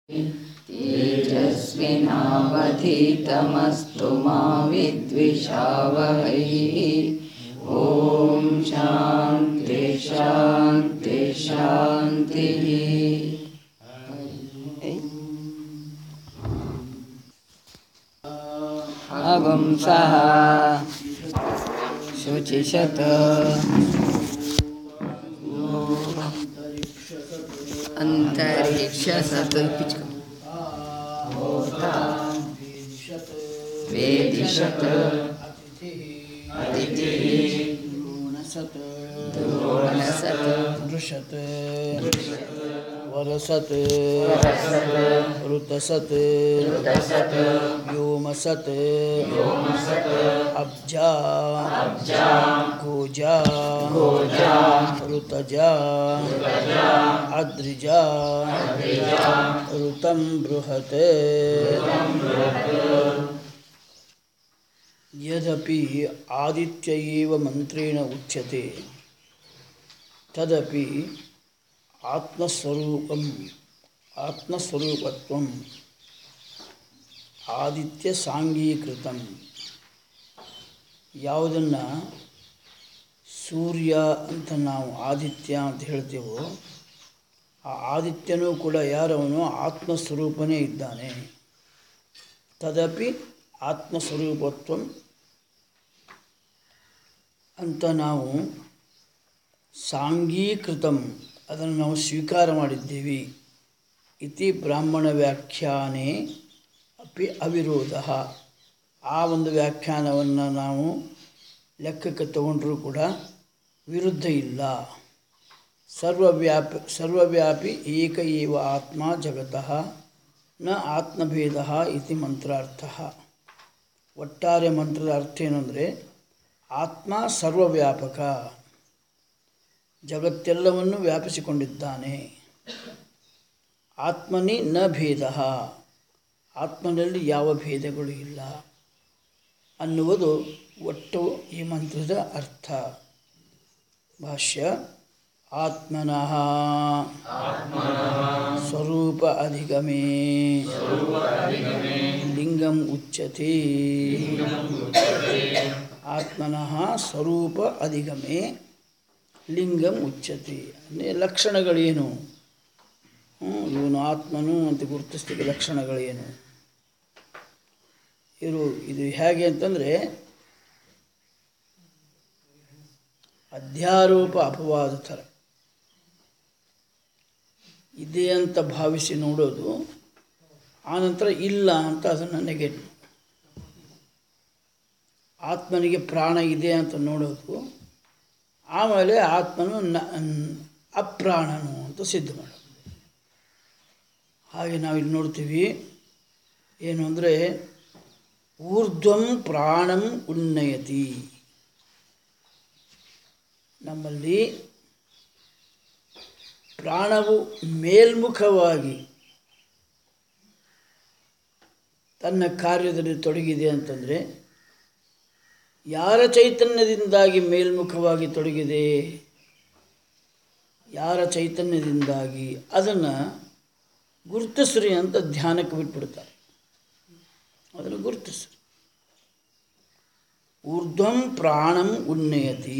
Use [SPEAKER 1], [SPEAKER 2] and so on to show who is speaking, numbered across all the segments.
[SPEAKER 1] तेजस्विनावधीतमस्तु मा विद्विषावहै ॐ शान्ति शान्ति शान्तिः अगुंसः शुचिशत अन्तरिक्षसत् वेदिशत अतिथिः
[SPEAKER 2] गुणसत्
[SPEAKER 1] द्रोणसत्
[SPEAKER 2] दृशत् वरसत् ऋतसत्
[SPEAKER 1] ऋतसत्
[SPEAKER 2] व्योमसत् अब्जा गोजा
[SPEAKER 1] गोजा
[SPEAKER 2] ऋतजा अद्रिजा ऋतं बृहत् यदपि आदित्य एव मन्त्रेण उच्यते तदपि ಆತ್ಮಸ್ವರೂಪಂ ಆತ್ಮಸ್ವರೂಪತ್ವಂ ಆದಿತ್ಯ ಸಾಂಗೀಕೃತಂ ಯಾವುದನ್ನು ಸೂರ್ಯ ಅಂತ ನಾವು ಆದಿತ್ಯ ಅಂತ ಹೇಳ್ತೇವೋ ಆ ಆದಿತ್ಯನೂ ಕೂಡ ಯಾರವನು ಆತ್ಮಸ್ವರೂಪನೇ ಇದ್ದಾನೆ ತದಪಿ ಆತ್ಮಸ್ವರೂಪತ್ವಂ ಅಂತ ನಾವು ಸಾಂಗೀಕೃತಂ ಅದನ್ನು ನಾವು ಸ್ವೀಕಾರ ಮಾಡಿದ್ದೇವೆ ಇತಿ ಬ್ರಾಹ್ಮಣ ವ್ಯಾಖ್ಯಾನೆ ಅಪಿ ಅವಿರೋಧ ಆ ಒಂದು ವ್ಯಾಖ್ಯಾನವನ್ನು ನಾವು ಲೆಕ್ಕಕ್ಕೆ ತಗೊಂಡರೂ ಕೂಡ ವಿರುದ್ಧ ಇಲ್ಲ ಸರ್ವವ್ಯಾಪಿ ಸರ್ವವ್ಯಾಪಿ ಏಕ ಏವ ಆತ್ಮ ಜಗತಃ ನ ಆತ್ಮಭೇದ ಇತಿ ಮಂತ್ರಾರ್ಥ ಒಟ್ಟಾರೆ ಮಂತ್ರದ ಅರ್ಥ ಏನಂದರೆ ಆತ್ಮ ಸರ್ವವ್ಯಾಪಕ ಜಗತ್ತೆಲ್ಲವನ್ನು ವ್ಯಾಪಿಸಿಕೊಂಡಿದ್ದಾನೆ ಆತ್ಮನಿ ನ ಭೇದ ಆತ್ಮನಲ್ಲಿ ಯಾವ ಭೇದಗಳು ಇಲ್ಲ ಅನ್ನುವುದು ಒಟ್ಟು ಈ ಮಂತ್ರದ ಅರ್ಥ ಭಾಷ್ಯ ಆತ್ಮನಃ ಸ್ವರೂಪ ಅಧಿಗಮೇ ಲಿಂಗಂ ಉಚ್ಯತೆ ಆತ್ಮನಃ ಸ್ವರೂಪ ಅಧಿಗಮೇ ಲಿಂಗಂ ಉಚ್ಯತೆ ಅಂದರೆ ಲಕ್ಷಣಗಳೇನು ಹ್ಮ್, ಇವನು ಆತ್ಮನು ಅಂತ ಗುರುತಿಸ್ಲಿಕ್ಕೆ ಲಕ್ಷಣಗಳೇನು ಇರು ಇದು ಹೇಗೆ ಅಂತಂದರೆ ಅಧ್ಯಾರೋಪ ಅಪವಾದ ಥರ ಇದೆ ಅಂತ ಭಾವಿಸಿ ನೋಡೋದು ಆನಂತರ ಇಲ್ಲ ಅಂತ ಅದನ್ನು ನೆಗೆಟ್ ಆತ್ಮನಿಗೆ ಪ್ರಾಣ ಇದೆ ಅಂತ ನೋಡೋದು ಆಮೇಲೆ ಆತ್ಮನು ನ ಅಪ್ರಾಣನು ಅಂತ ಸಿದ್ಧ ಮಾಡೋದು ಹಾಗೆ ನಾವಿಲ್ಲಿ ನೋಡ್ತೀವಿ ಏನು ಅಂದರೆ ಊರ್ಧ್ವಂ ಪ್ರಾಣಂ ಉನ್ನಯತಿ ನಮ್ಮಲ್ಲಿ ಪ್ರಾಣವು ಮೇಲ್ಮುಖವಾಗಿ ತನ್ನ ಕಾರ್ಯದಲ್ಲಿ ತೊಡಗಿದೆ ಅಂತಂದರೆ ಯಾರ ಚೈತನ್ಯದಿಂದಾಗಿ ಮೇಲ್ಮುಖವಾಗಿ ತೊಡಗಿದೆ ಯಾರ ಚೈತನ್ಯದಿಂದಾಗಿ ಅದನ್ನು ಗುರುತಿಸ್ರಿ ಅಂತ ಧ್ಯಾನಕ್ಕೆ ಬಿಟ್ಬಿಡ್ತಾರೆ ಅದನ್ನು ಗುರುತಿಸ್ರಿ ಊರ್ಧ್ವಂ ಪ್ರಾಣಂ ಉನ್ನಯತಿ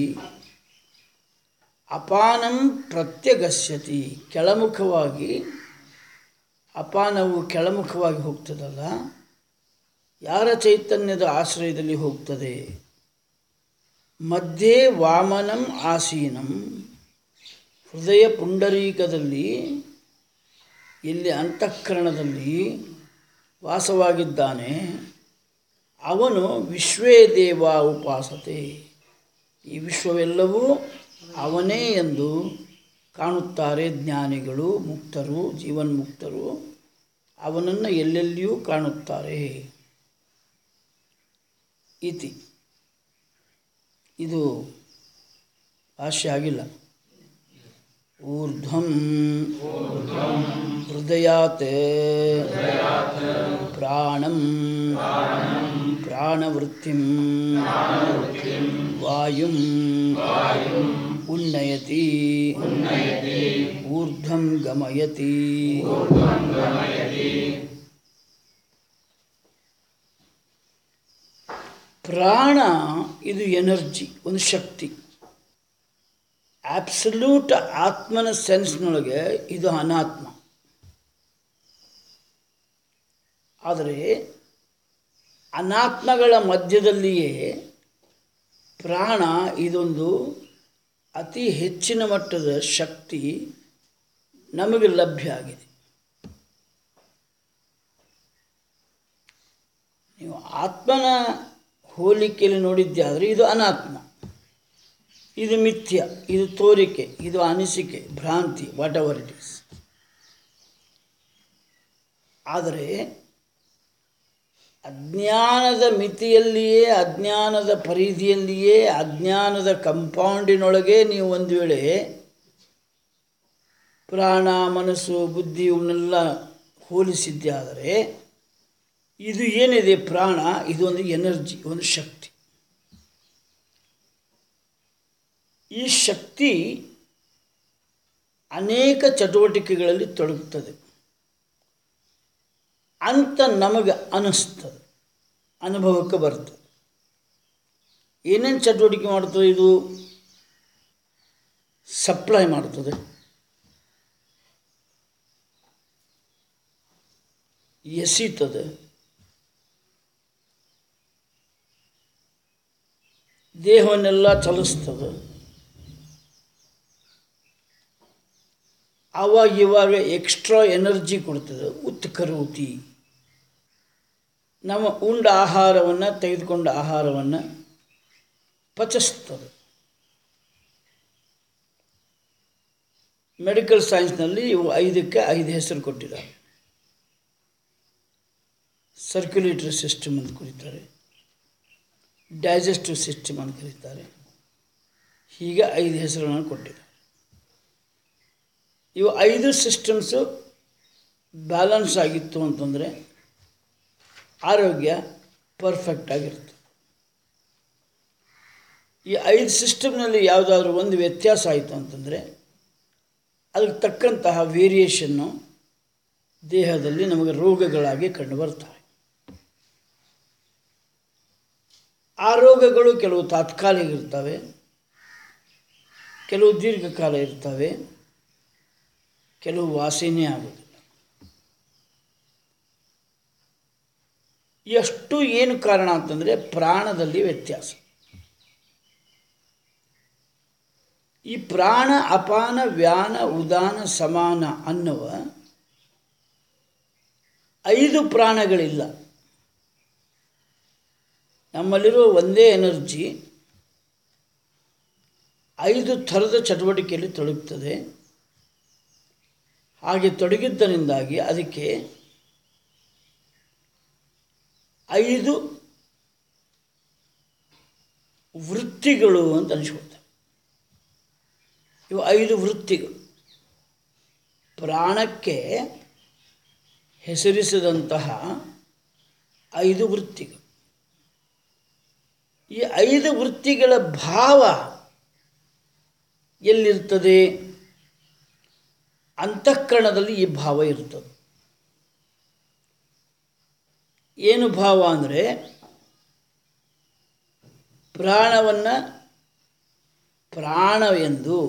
[SPEAKER 2] ಅಪಾನಂ ಪ್ರತ್ಯಗಸ್ಯತಿ ಕೆಳಮುಖವಾಗಿ ಅಪಾನವು ಕೆಳಮುಖವಾಗಿ ಹೋಗ್ತದಲ್ಲ ಯಾರ ಚೈತನ್ಯದ ಆಶ್ರಯದಲ್ಲಿ ಹೋಗ್ತದೆ ಮಧ್ಯೆ ವಾಮನಂ ಆಸೀನಂ ಹೃದಯ ಪುಂಡರೀಕದಲ್ಲಿ ಇಲ್ಲಿ ಅಂತಃಕರಣದಲ್ಲಿ ವಾಸವಾಗಿದ್ದಾನೆ ಅವನು ವಿಶ್ವೇ ದೇವ ಉಪಾಸತೆ ಈ ವಿಶ್ವವೆಲ್ಲವೂ ಅವನೇ ಎಂದು ಕಾಣುತ್ತಾರೆ ಜ್ಞಾನಿಗಳು ಮುಕ್ತರು ಜೀವನ್ಮುಕ್ತರು ಅವನನ್ನು ಎಲ್ಲೆಲ್ಲಿಯೂ ಕಾಣುತ್ತಾರೆ ಇತಿ ಇದು ಭಾಷ್ಯ ಆಗಿಲ್ಲ ಊರ್ಧ್ವಂ ಹೃದಯಾತ್ ಪ್ರಾಣಂ ಪ್ರಾಣವೃತ್ತಿಂ ವಾಯುಂ ಉನ್ನಯತಿ ಊರ್ಧ್ವಂ ಗಮಯತಿ ಪ್ರಾಣ ಇದು ಎನರ್ಜಿ ಒಂದು ಶಕ್ತಿ ಆಬ್ಸಲ್ಯೂಟ್ ಆತ್ಮನ ಸೆನ್ಸ್ನೊಳಗೆ ಇದು ಅನಾತ್ಮ ಆದರೆ ಅನಾತ್ಮಗಳ ಮಧ್ಯದಲ್ಲಿಯೇ ಪ್ರಾಣ ಇದೊಂದು ಅತಿ ಹೆಚ್ಚಿನ ಮಟ್ಟದ ಶಕ್ತಿ ನಮಗೆ ಲಭ್ಯ ಆಗಿದೆ ನೀವು ಆತ್ಮನ ಹೋಲಿಕೆಯಲ್ಲಿ ನೋಡಿದ್ದೆ ಆದರೆ ಇದು ಅನಾತ್ಮ ಇದು ಮಿಥ್ಯ ಇದು ತೋರಿಕೆ ಇದು ಅನಿಸಿಕೆ ಭ್ರಾಂತಿ ವಾಟ್ ಎವರ್ ಇಟ್ ಈಸ್ ಆದರೆ ಅಜ್ಞಾನದ ಮಿತಿಯಲ್ಲಿಯೇ ಅಜ್ಞಾನದ ಪರಿಧಿಯಲ್ಲಿಯೇ ಅಜ್ಞಾನದ ಕಂಪೌಂಡಿನೊಳಗೆ ನೀವು ಒಂದು ವೇಳೆ ಪ್ರಾಣ ಮನಸ್ಸು ಬುದ್ಧಿ ಇವನ್ನೆಲ್ಲ ಹೋಲಿಸಿದ್ದೆ ಆದರೆ ಇದು ಏನಿದೆ ಪ್ರಾಣ ಇದು ಒಂದು ಎನರ್ಜಿ ಒಂದು ಶಕ್ತಿ ಈ ಶಕ್ತಿ ಅನೇಕ ಚಟುವಟಿಕೆಗಳಲ್ಲಿ ತೊಡಗುತ್ತದೆ ಅಂತ ನಮಗೆ ಅನ್ನಿಸ್ತದೆ ಅನುಭವಕ್ಕೆ ಬರ್ತದೆ ಏನೇನು ಚಟುವಟಿಕೆ ಮಾಡ್ತದೆ ಇದು ಸಪ್ಲೈ ಮಾಡ್ತದೆ ಎಸೀತದೆ ದೇಹವನ್ನೆಲ್ಲ ಚಲಿಸ್ತದೆ ಆವಾಗ ಇವಾಗ ಎಕ್ಸ್ಟ್ರಾ ಎನರ್ಜಿ ಕೊಡ್ತದೆ ಉತ್ಕರೋತಿ ನಮ್ಮ ಉಂಡ ಆಹಾರವನ್ನು ತೆಗೆದುಕೊಂಡ ಆಹಾರವನ್ನು ಪಚಿಸ್ತದೆ ಮೆಡಿಕಲ್ ಸೈನ್ಸ್ನಲ್ಲಿ ಇವು ಐದಕ್ಕೆ ಐದು ಹೆಸರು ಕೊಟ್ಟಿದ್ದಾರೆ ಸರ್ಕ್ಯುಲೇಟರಿ ಸಿಸ್ಟಮ್ ಅಂತ ಕರೀತಾರೆ ಡೈಜೆಸ್ಟಿವ್ ಸಿಸ್ಟಮ್ ಅಂತ ಕರೀತಾರೆ ಹೀಗೆ ಐದು ಹೆಸರುಗಳನ್ನು ಕೊಟ್ಟಿದ್ದಾರೆ ಇವು ಐದು ಸಿಸ್ಟಮ್ಸು ಬ್ಯಾಲೆನ್ಸ್ ಆಗಿತ್ತು ಅಂತಂದರೆ ಆರೋಗ್ಯ ಪರ್ಫೆಕ್ಟ್ ಆಗಿರುತ್ತೆ ಈ ಐದು ಸಿಸ್ಟಮ್ನಲ್ಲಿ ಯಾವುದಾದ್ರೂ ಒಂದು ವ್ಯತ್ಯಾಸ ಆಯಿತು ಅಂತಂದರೆ ಅದಕ್ಕೆ ತಕ್ಕಂತಹ ವೇರಿಯೇಷನ್ನು ದೇಹದಲ್ಲಿ ನಮಗೆ ರೋಗಗಳಾಗಿ ಕಂಡುಬರ್ತವೆ ಆ ರೋಗಗಳು ಕೆಲವು ತಾತ್ಕಾಲಿಕ ಇರ್ತವೆ ಕೆಲವು ದೀರ್ಘಕಾಲ ಇರ್ತವೆ ಕೆಲವು ವಾಸಿನೇ ಆಗೋದಿಲ್ಲ ಎಷ್ಟು ಏನು ಕಾರಣ ಅಂತಂದರೆ ಪ್ರಾಣದಲ್ಲಿ ವ್ಯತ್ಯಾಸ ಈ ಪ್ರಾಣ ಅಪಾನ ವ್ಯಾನ ಉದಾನ ಸಮಾನ ಅನ್ನುವ ಐದು ಪ್ರಾಣಗಳಿಲ್ಲ ನಮ್ಮಲ್ಲಿರುವ ಒಂದೇ ಎನರ್ಜಿ ಐದು ಥರದ ಚಟುವಟಿಕೆಯಲ್ಲಿ ತೊಡಗುತ್ತದೆ ಹಾಗೆ ತೊಡಗಿದ್ದರಿಂದಾಗಿ ಅದಕ್ಕೆ ಐದು ವೃತ್ತಿಗಳು ಅಂತ ಅನಿಸ್ಕೊಳ್ತಾರೆ ಇವು ಐದು ವೃತ್ತಿಗಳು ಪ್ರಾಣಕ್ಕೆ ಹೆಸರಿಸಿದಂತಹ ಐದು ವೃತ್ತಿಗಳು ಈ ಐದು ವೃತ್ತಿಗಳ ಭಾವ ಎಲ್ಲಿರ್ತದೆ ಅಂತಃಕರಣದಲ್ಲಿ ಈ ಭಾವ ಇರ್ತದೆ ಏನು ಭಾವ ಅಂದರೆ ಪ್ರಾಣವನ್ನು ಪ್ರಾಣವೆಂದು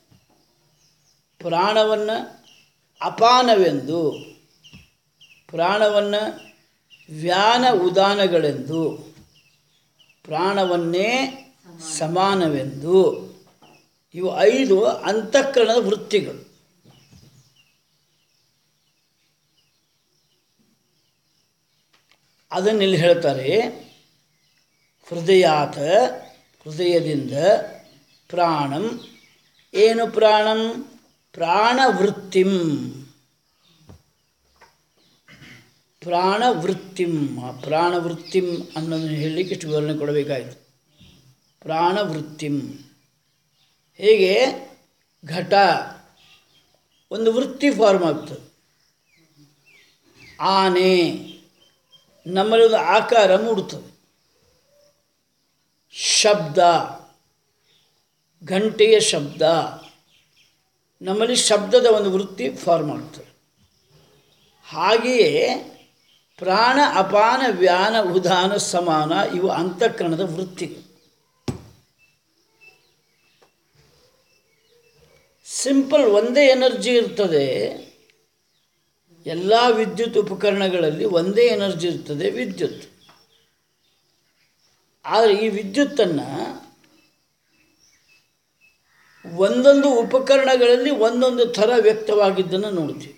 [SPEAKER 2] ಪ್ರಾಣವನ್ನು ಅಪಾನವೆಂದು ಪ್ರಾಣವನ್ನು ವ್ಯಾನ ಉದಾನಗಳೆಂದು ಪ್ರಾಣವನ್ನೇ ಸಮಾನವೆಂದು ಇವು ಐದು ಅಂತಃಕರಣದ ವೃತ್ತಿಗಳು ಅದನ್ನಿಲ್ಲಿ ಹೇಳ್ತಾರೆ ಹೃದಯಾತ ಹೃದಯದಿಂದ ಪ್ರಾಣಂ ಏನು ಪ್ರಾಣಂ ಪ್ರಾಣವೃತ್ತಿಂ ಪ್ರಾಣವೃತ್ತಿಂ ಆ ಪ್ರಾಣವೃತ್ತಿಂ ಅನ್ನೋದನ್ನು ಹೇಳಲಿಕ್ಕೆ ಇಷ್ಟು ವಿವರಣೆ ಕೊಡಬೇಕಾಯಿತು ಪ್ರಾಣವೃತ್ತಿಂ ಹೇಗೆ ಘಟ ಒಂದು ವೃತ್ತಿ ಫಾರ್ಮ್ ಆಗ್ತದೆ ಆನೆ ನಮ್ಮಲ್ಲಿ ಒಂದು ಆಕಾರ ಮೂಡುತ್ತದೆ ಶಬ್ದ ಗಂಟೆಯ ಶಬ್ದ ನಮ್ಮಲ್ಲಿ ಶಬ್ದದ ಒಂದು ವೃತ್ತಿ ಫಾರ್ಮ್ ಆಗ್ತದೆ ಹಾಗೆಯೇ ಪ್ರಾಣ ಅಪಾನ ವ್ಯಾನ ಉದಾನ ಸಮಾನ ಇವು ಅಂತಃಕರಣದ ವೃತ್ತಿಗಳು ಸಿಂಪಲ್ ಒಂದೇ ಎನರ್ಜಿ ಇರ್ತದೆ ಎಲ್ಲ ವಿದ್ಯುತ್ ಉಪಕರಣಗಳಲ್ಲಿ ಒಂದೇ ಎನರ್ಜಿ ಇರ್ತದೆ ವಿದ್ಯುತ್ ಆದರೆ ಈ ವಿದ್ಯುತ್ತನ್ನು ಒಂದೊಂದು ಉಪಕರಣಗಳಲ್ಲಿ ಒಂದೊಂದು ಥರ ವ್ಯಕ್ತವಾಗಿದ್ದನ್ನು ನೋಡ್ತೀವಿ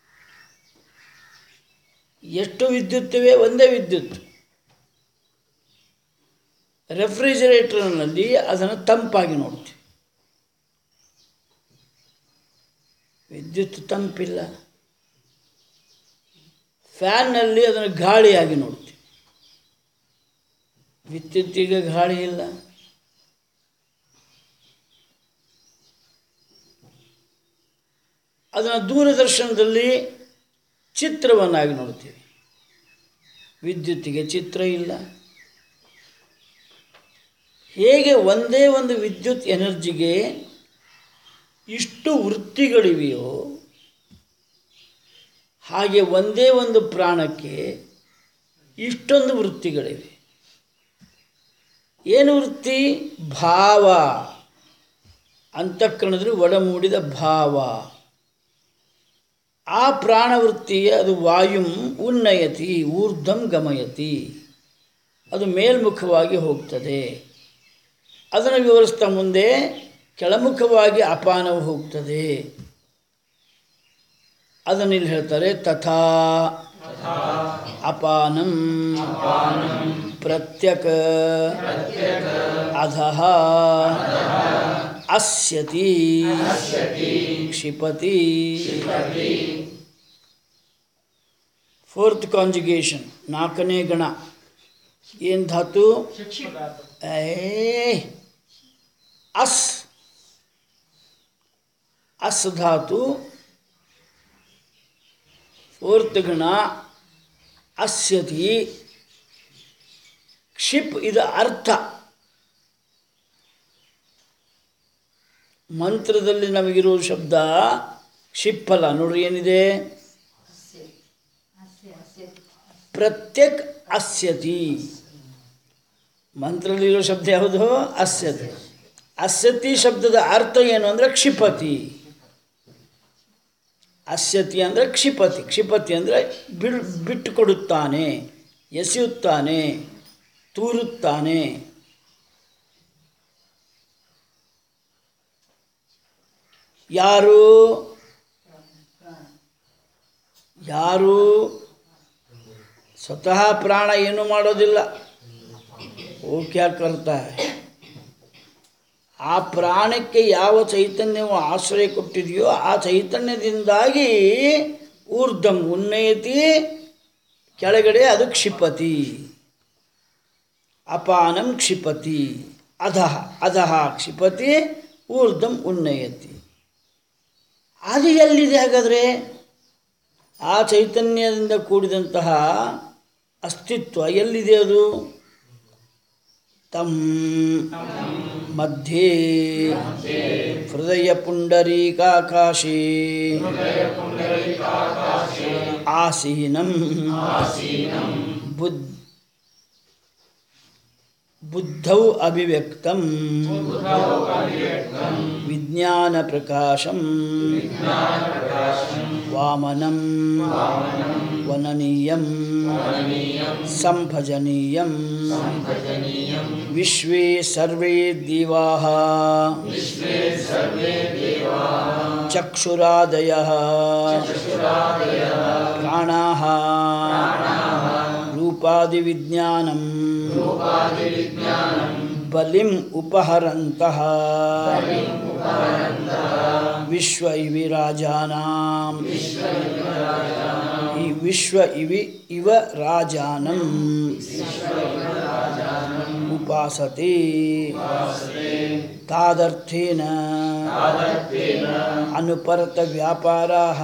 [SPEAKER 2] ಎಷ್ಟು ವಿದ್ಯುತ್ತಿವೆ ಒಂದೇ ವಿದ್ಯುತ್ ರೆಫ್ರಿಜರೇಟರ್ನಲ್ಲಿ ಅದನ್ನು ತಂಪಾಗಿ ನೋಡ್ತೀವಿ ವಿದ್ಯುತ್ ತಂಪಿಲ್ಲ ಫ್ಯಾನ್ನಲ್ಲಿ ಅದನ್ನು ಗಾಳಿಯಾಗಿ ನೋಡ್ತೀವಿ ವಿದ್ಯುತ್ತಿಗೆ ಗಾಳಿ ಇಲ್ಲ ಅದನ್ನು ದೂರದರ್ಶನದಲ್ಲಿ ಚಿತ್ರವನ್ನಾಗಿ ನೋಡ್ತೀವಿ ವಿದ್ಯುತ್ತಿಗೆ ಚಿತ್ರ ಇಲ್ಲ ಹೇಗೆ ಒಂದೇ ಒಂದು ವಿದ್ಯುತ್ ಎನರ್ಜಿಗೆ ಇಷ್ಟು ವೃತ್ತಿಗಳಿವೆಯೋ ಹಾಗೆ ಒಂದೇ ಒಂದು ಪ್ರಾಣಕ್ಕೆ ಇಷ್ಟೊಂದು ವೃತ್ತಿಗಳಿವೆ ಏನು ವೃತ್ತಿ ಭಾವ ಅಂತಃಕರಣದಲ್ಲಿ ಒಡಮೂಡಿದ ಭಾವ ಆ ಪ್ರಾಣವೃತ್ತಿಯ ಅದು ವಾಯುಂ ಉನ್ನಯತಿ ಊರ್ಧ್ವಂ ಗಮಯತಿ ಅದು ಮೇಲ್ಮುಖವಾಗಿ ಹೋಗ್ತದೆ ಅದನ್ನು ವಿವರಿಸ್ತಾ ಮುಂದೆ ಕೆಳಮುಖವಾಗಿ ಅಪಾನವು ಹೋಗ್ತದೆ ಅದನ್ನು ಇಲ್ಲಿ ಹೇಳ್ತಾರೆ ತಥಾ ಅಪಾನಂ ಪ್ರತ್ಯಕ್ ಅಧಃ ಅಸ್ಯತಿ ಕ್ಷಿಪತಿ ಫೋರ್ತ್ ಕಾಂಜುಗೇಷನ್ ನಾಲ್ಕನೇ ಗಣ ಏನು ಧಾತು ಏ ಅಸ್ ಅಸ್ ಧಾತು ಫೋರ್ತ್ ಗಣ ಅಸ್ಯತಿ ಕ್ಷಿಪ್ ಇದು ಅರ್ಥ ಮಂತ್ರದಲ್ಲಿ ನಮಗಿರೋ ಶಬ್ದ ಕ್ಷಿಪ್ಪಲ್ಲ ನೋಡ್ರಿ ಏನಿದೆ ಪ್ರತ್ಯಕ್ ಅಸ್ಯತಿ ಮಂತ್ರದಲ್ಲಿರೋ ಶಬ್ದ ಯಾವುದು ಅಸ್ಯತಿ ಅಸ್ಯತಿ ಶಬ್ದದ ಅರ್ಥ ಏನು ಅಂದರೆ ಕ್ಷಿಪತಿ ಅಸ್ಯತಿ ಅಂದರೆ ಕ್ಷಿಪತಿ ಕ್ಷಿಪತಿ ಅಂದರೆ ಬಿಡ್ ಬಿಟ್ಟು ಕೊಡುತ್ತಾನೆ ಎಸೆಯುತ್ತಾನೆ ತೂರುತ್ತಾನೆ ಯಾರು ಯಾರು ಸ್ವತಃ ಪ್ರಾಣ ಏನು ಮಾಡೋದಿಲ್ಲ ಓ ಕ್ಯಾ ಕರ್ತಾ ಹೈ ಆ ಪ್ರಾಣಕ್ಕೆ ಯಾವ ಚೈತನ್ಯವು ಆಶ್ರಯ ಕೊಟ್ಟಿದೆಯೋ ಆ ಚೈತನ್ಯದಿಂದಾಗಿ ಊರ್ಧಂ ಉನ್ನಯತಿ ಕೆಳಗಡೆ ಅದು ಕ್ಷಿಪತಿ ಅಪಾನಂ ಕ್ಷಿಪತಿ ಅಧಃ ಅಧಃ ಕ್ಷಿಪತಿ ಊರ್ಧಂ ಉನ್ನಯತಿ ಅದು ಎಲ್ಲಿದೆ ಹಾಗಾದರೆ ಆ ಚೈತನ್ಯದಿಂದ ಕೂಡಿದಂತಹ ಅಸ್ತಿತ್ವ ಎಲ್ಲಿದೆ ಅದು ತಂ ಮಧ್ಯೆ ಹೃದಯ ಪುಂಡರೀಕಾಕಾಶೇ ಆಸೀನಂ ಬುದ್ಧ ಬುದ್ಧೌ ಅಭಿವ್ಯಕ್ತಂ ವಿಜ್ಞಾನ ಪ್ರಕಾಶಂ ವಾಮನಂ ವನನೀಯಂ ಸಂಭಜನೀಯಂ ವಿಶ್ವೇ ಸರ್ವೇ ದಿವಾಃ ಚಕ್ಷುರಾದಯಃ ಪ್ರಾಣಾಃ ರೂಪಾದಿವಿಜ್ಞಾನಂ ಬಲಿಂ ಉಪಹರಂತಃ ವಿಶ್ವ ಇವಿ ರಾಜಾನಾಂ ಈ ವಿಶ್ವ ಇವಿ ಇವ ರಾಜಾನಂ ಉಪಾಸತೆ ತಾದರ್ಥೇನ ಅನುಪರತ ವ್ಯಾಪಾರಾः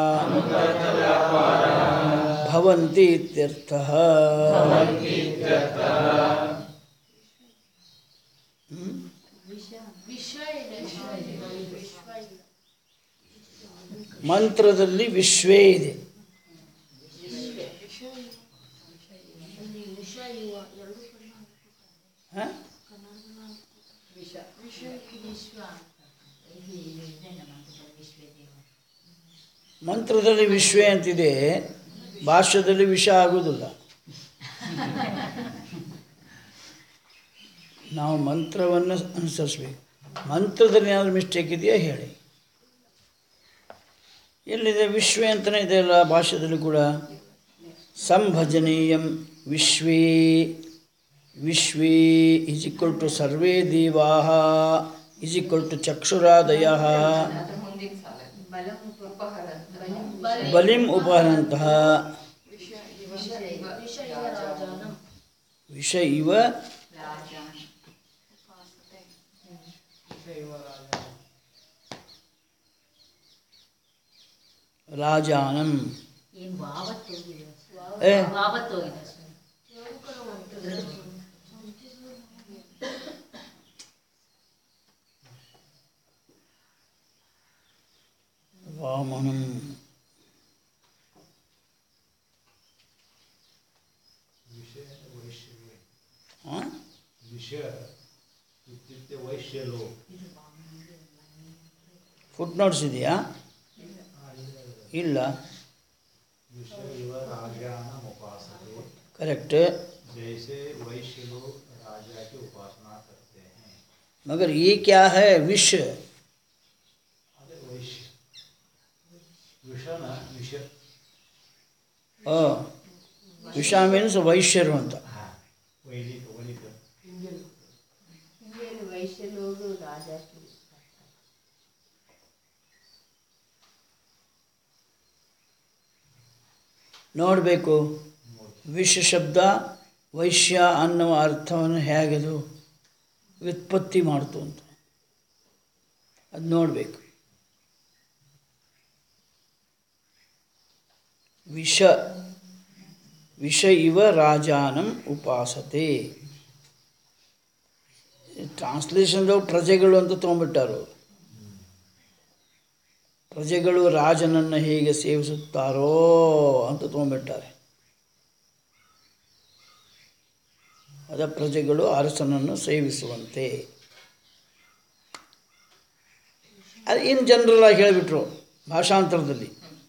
[SPEAKER 2] ಭವಂತಿ ಇತ್ಯರ್ಥಃ ಮಂತ್ರದಲ್ಲಿ ವಿಶ್ವೇ ಇದೆ ಹಾಂ ಮಂತ್ರದಲ್ಲಿ ವಿಶ್ವೇ ಅಂತಿದೆ ಭಾಷ್ಯದಲ್ಲಿ ವಿಷ ಆಗುವುದಿಲ್ಲ ನಾವು ಮಂತ್ರವನ್ನು ಅನುಸರಿಸ್ಬೇಕು ಮಂತ್ರದಲ್ಲಿ ಏನಾದರೂ ಮಿಸ್ಟೇಕ್ ಇದೆಯಾ ಹೇಳಿ ಎಲ್ಲಿದೆ ವಿಶ್ವೇ ಅಂತಲೇ ಇದೆಯಲ್ಲ ಭಾಷ್ಯದಲ್ಲಿ ಕೂಡ ಸಂಭಜನೀಯಂ ವಿಶ್ವೇ ವಿಶ್ವೇ ಇಸ್ ಈಕ್ವಲ್ ಟು ಸರ್ವೇ ದೇವಾ ಇಸ್ ಈಕ್ವಲ್ ಟು ಚಕ್ಷುರಾದಯ ಬಲಿಂ ಉಪಹರಂತಹ ವಿಷ ಇವ ರಾಜಾನಂ
[SPEAKER 3] ಏನು ಬಾವತ್ತು ಹೋಗಿದೆ
[SPEAKER 2] ಏ
[SPEAKER 3] ಬಾವತ್ತು ಹೋಗಿದೆ
[SPEAKER 2] ವಾಮನಂ ಹಾಂ
[SPEAKER 4] ವಿಷ ಇತ್ಯುಕ್ತೆ ವೈಶ್ಯಲು
[SPEAKER 2] ಫುಟ್ ನೋಟ್ಸ್ ಇದೆಯಾ ಇಲ್ಲ
[SPEAKER 4] ವಿಷ ಇವ राजान उपासते
[SPEAKER 2] करेक्ट
[SPEAKER 4] जैसे वैश्य लोग राजा की उपासना करते हैं
[SPEAKER 2] मगर ये क्या है विष
[SPEAKER 4] अरे वैश्य ವಿಷ ನ ವಿಷ
[SPEAKER 2] ಆ, ವಿಷ ಮೀನ್ಸ್ ವೈಶ್ಯರು ಅಂತ
[SPEAKER 4] ಹಾ ವೈದಿಕ ವೈದಿಕ
[SPEAKER 2] ನೋಡಬೇಕು ವಿಷ ಶಬ್ದ ವೈಶ್ಯ ಅನ್ನುವ ಅರ್ಥವನ್ನು ಹೇಗದು ವ್ಯುತ್ಪತ್ತಿ ಮಾಡ್ತು ಅಂತ ಅದು ನೋಡಬೇಕು ವಿಷ ವಿಷ ಇವ ರಾಜಾನಂ ಉಪಾಸತೆ ಟ್ರಾನ್ಸ್ಲೇಷನ್ದಾಗ ಪ್ರಜೆಗಳು ಅಂತ ತೊಗೊಂಬಿಟ್ಟಾರು ಅವ್ರು. ಪ್ರಜೆಗಳು ರಾಜನನ್ನು ಹೇಗೆ ಸೇವಿಸುತ್ತಾರೋ ಅಂತ ತೊಗೊಂಬಿಟ್ಟಾರೆ ಅದ ಪ್ರಜೆಗಳು ಅರಸನನ್ನು ಸೇವಿಸುವಂತೆ ಅದು ಇನ್ನು ಜನರಲ್ ಆಗಿ ಹೇಳಿಬಿಟ್ರು ಭಾಷಾಂತರದಲ್ಲಿ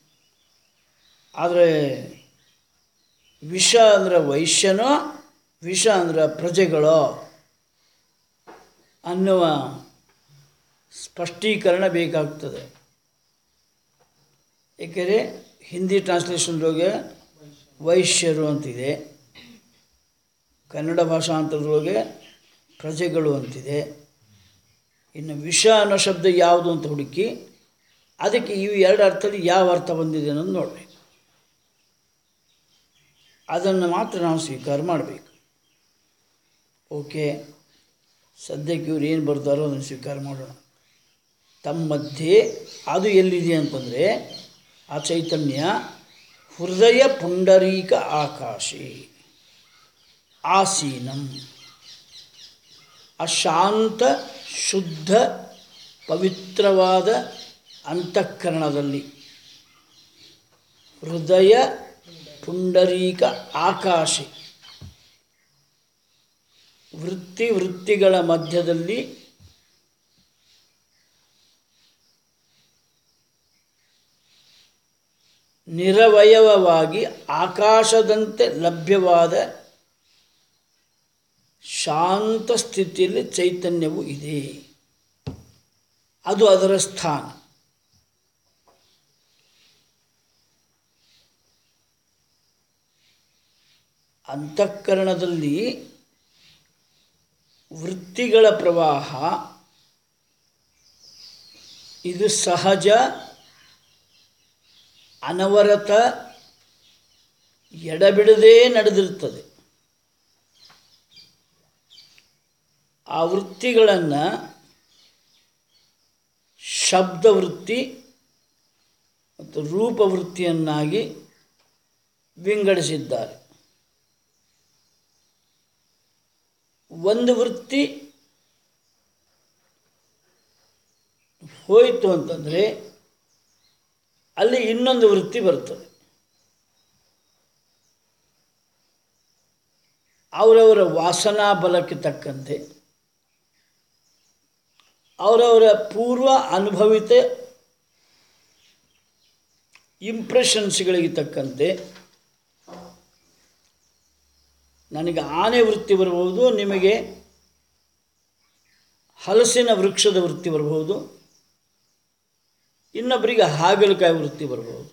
[SPEAKER 2] ಆದರೆ ವಿಷ ಅಂದರೆ ವೈಶ್ಯನೋ ವಿಷ ಅಂದರೆ ಪ್ರಜೆಗಳೋ ಅನ್ನುವ ಸ್ಪಷ್ಟೀಕರಣ ಬೇಕಾಗ್ತದೆ ಏಕೆಂದರೆ ಹಿಂದಿ ಟ್ರಾನ್ಸ್ಲೇಷನ್ದೊಳಗೆ ವೈಶ್ಯರು ಅಂತಿದೆ ಕನ್ನಡ ಭಾಷಾಂತರದೊಳಗೆ ಪ್ರಜೆಗಳು ಅಂತಿದೆ ಇನ್ನು ವಿಷ ಅನ್ನೋ ಶಬ್ದ ಯಾವುದು ಅಂತ ಹುಡುಕಿ ಅದಕ್ಕೆ ಇವು ಎರಡು ಅರ್ಥದಲ್ಲಿ ಯಾವ ಅರ್ಥ ಬಂದಿದೆ ಅನ್ನೋದು ನೋಡಬೇಕು ಅದನ್ನು ಮಾತ್ರ ನಾವು ಸ್ವೀಕಾರ ಮಾಡಬೇಕು ಓಕೆ ಸದ್ಯಕ್ಕೆ ಇವ್ರು ಏನು ಬರ್ತಾರೋ ಅದನ್ನು ಸ್ವೀಕಾರ ಮಾಡೋಣ ತಮ್ಮ ಮಧ್ಯೆ ಅದು ಎಲ್ಲಿದೆ ಅಂತಂದರೆ ಆ ಚೈತನ್ಯ ಹೃದಯ ಪುಂಡರೀಕ ಆಕಾಶಿ ಆಸೀನಂ ಅಶಾಂತ ಶುದ್ಧ ಪವಿತ್ರವಾದ ಅಂತಃಕರಣದಲ್ಲಿ ಹೃದಯ ಪುಂಡರೀಕ ಆಕಾಶಿ ವೃತ್ತಿ ವೃತ್ತಿಗಳ ಮಧ್ಯದಲ್ಲಿ ನಿರವಯವವಾಗಿ ಆಕಾಶದಂತೆ ಲಭ್ಯವಾದ ಶಾಂತ ಸ್ಥಿತಿಯಲ್ಲಿ ಚೈತನ್ಯವು ಇದೆ ಅದು ಅದರ ಸ್ಥಾನ ಅಂತಃಕರಣದಲ್ಲಿ ವೃತ್ತಿಗಳ ಪ್ರವಾಹ ಇದು ಸಹಜ ಅನವರತ ಎಡಬಿಡದೇ ನಡೆದಿರ್ತದೆ ಆ ವೃತ್ತಿಗಳನ್ನು ಶಬ್ದವೃತ್ತಿ ಮತ್ತು ರೂಪವೃತ್ತಿಯನ್ನಾಗಿ ವಿಂಗಡಿಸಿದ್ದಾರೆ ಒಂದು ವೃತ್ತಿ ಹೋಯಿತು ಅಂತಂದರೆ ಅಲ್ಲಿ ಇನ್ನೊಂದು ವೃತ್ತಿ ಬರ್ತದೆ ಅವರವರ ವಾಸನಾ ಬಲಕ್ಕೆ ತಕ್ಕಂತೆ ಅವರವರ ಪೂರ್ವ ಅನುಭವಿತ ಇಂಪ್ರೆಷನ್ಸ್ಗಳಿಗೆ ತಕ್ಕಂತೆ ನನಗೆ ಆನೆ ವೃತ್ತಿ ಬರಬಹುದು ನಿಮಗೆ ಹಲಸಿನ ವೃಕ್ಷದ ವೃತ್ತಿ ಬರಬಹುದು ಇನ್ನೊಬ್ಬರಿಗೆ ಹಾಗಲಕಾಯಿ ವೃತ್ತಿ ಬರಬಹುದು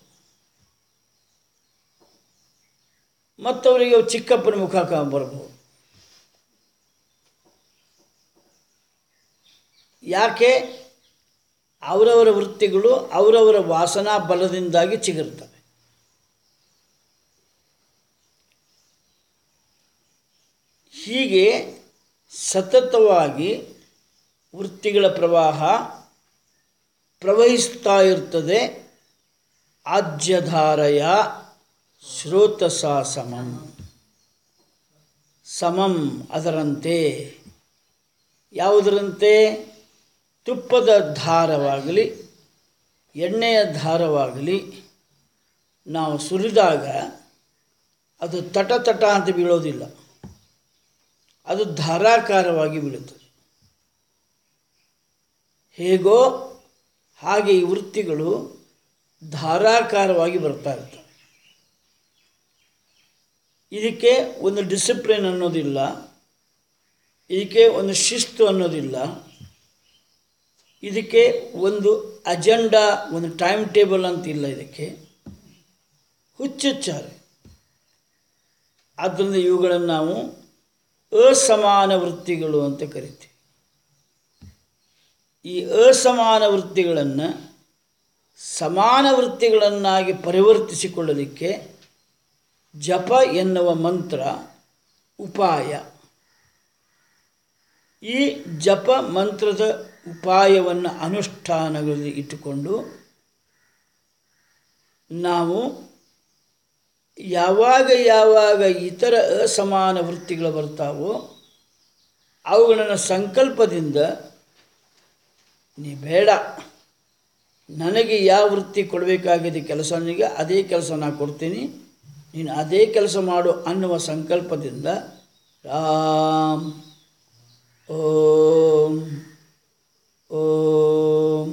[SPEAKER 2] ಮತ್ತವರಿಗೆ ಚಿಕ್ಕಪ್ಪನ ಮುಖ ಕ- ಬರಬಹುದು ಯಾಕೆ ಅವರವರ ವೃತ್ತಿಗಳು ಅವರವರ ವಾಸನಾ ಬಲದಿಂದಾಗಿ ಚಿಗುರ್ತವೆ ಹೀಗೆ ಸತತವಾಗಿ ವೃತ್ತಿಗಳ ಪ್ರವಾಹ ಪ್ರವಹಿಸ್ತಾ ಇರ್ತದೆ ಆಜ್ಯಧಾರಯ ಶ್ರೋತಸ ಸಮಂ ಸಮಂ ಅದರಂತೆ ಯಾವುದರಂತೆ ತುಪ್ಪದ ಧಾರವಾಗಲಿ ಎಣ್ಣೆಯ ಧಾರವಾಗಲಿ ನಾವು ಸುರಿದಾಗ ಅದು ತಟ ತಟ ಅಂತ ಬೀಳೋದಿಲ್ಲ ಅದು ಧಾರಾಕಾರವಾಗಿ ಬೀಳುತ್ತದೆ ಹೇಗೋ ಹಾಗೆ ಈ ವೃತ್ತಿಗಳು ಧಾರಾಕಾರವಾಗಿ ಬರ್ತಾ ಇರ್ತವೆ ಇದಕ್ಕೆ ಒಂದು ಡಿಸಿಪ್ಲಿನ್ ಅನ್ನೋದಿಲ್ಲ ಇದಕ್ಕೆ ಒಂದು ಶಿಸ್ತು ಅನ್ನೋದಿಲ್ಲ ಇದಕ್ಕೆ ಒಂದು ಅಜೆಂಡಾ ಒಂದು ಟೈಮ್ ಟೇಬಲ್ ಅಂತ ಇಲ್ಲ ಇದಕ್ಕೆ ಹುಚ್ಚುಚ್ಚಾರೆ ಆದ್ದರಿಂದ ಇವುಗಳನ್ನು ನಾವು ಅಸಮಾನ ವೃತ್ತಿಗಳು ಅಂತ ಕರಿತೀವಿ ಈ ಅಸಮಾನ ವೃತ್ತಿಗಳನ್ನು ಸಮಾನ ವೃತ್ತಿಗಳನ್ನಾಗಿ ಪರಿವರ್ತಿಸಿಕೊಳ್ಳಲಿಕ್ಕೆ ಜಪ ಎನ್ನುವ ಮಂತ್ರ ಉಪಾಯ ಈ ಜಪ ಮಂತ್ರದ ಉಪಾಯವನ್ನು ಅನುಷ್ಠಾನಗಳಲ್ಲಿ ಇಟ್ಟುಕೊಂಡು ನಾವು ಯಾವಾಗ ಯಾವಾಗ ಇತರ ಅಸಮಾನ ವೃತ್ತಿಗಳು ಬರ್ತಾವೋ ಅವುಗಳನ್ನು ಸಂಕಲ್ಪದಿಂದ ನೀ ಬೇಡ ನನಗೆ ಯಾವ ವೃತ್ತಿ ಕೊಡಬೇಕಾಗಿದೆ ಕೆಲಸ ನನಗೆ ಅದೇ ಕೆಲಸ ನಾನು ಕೊಡ್ತೀನಿ ನೀನು ಅದೇ ಕೆಲಸ ಮಾಡು ಅನ್ನುವ ಸಂಕಲ್ಪದಿಂದ ರಾಮ್ ಓಂ ಓಂ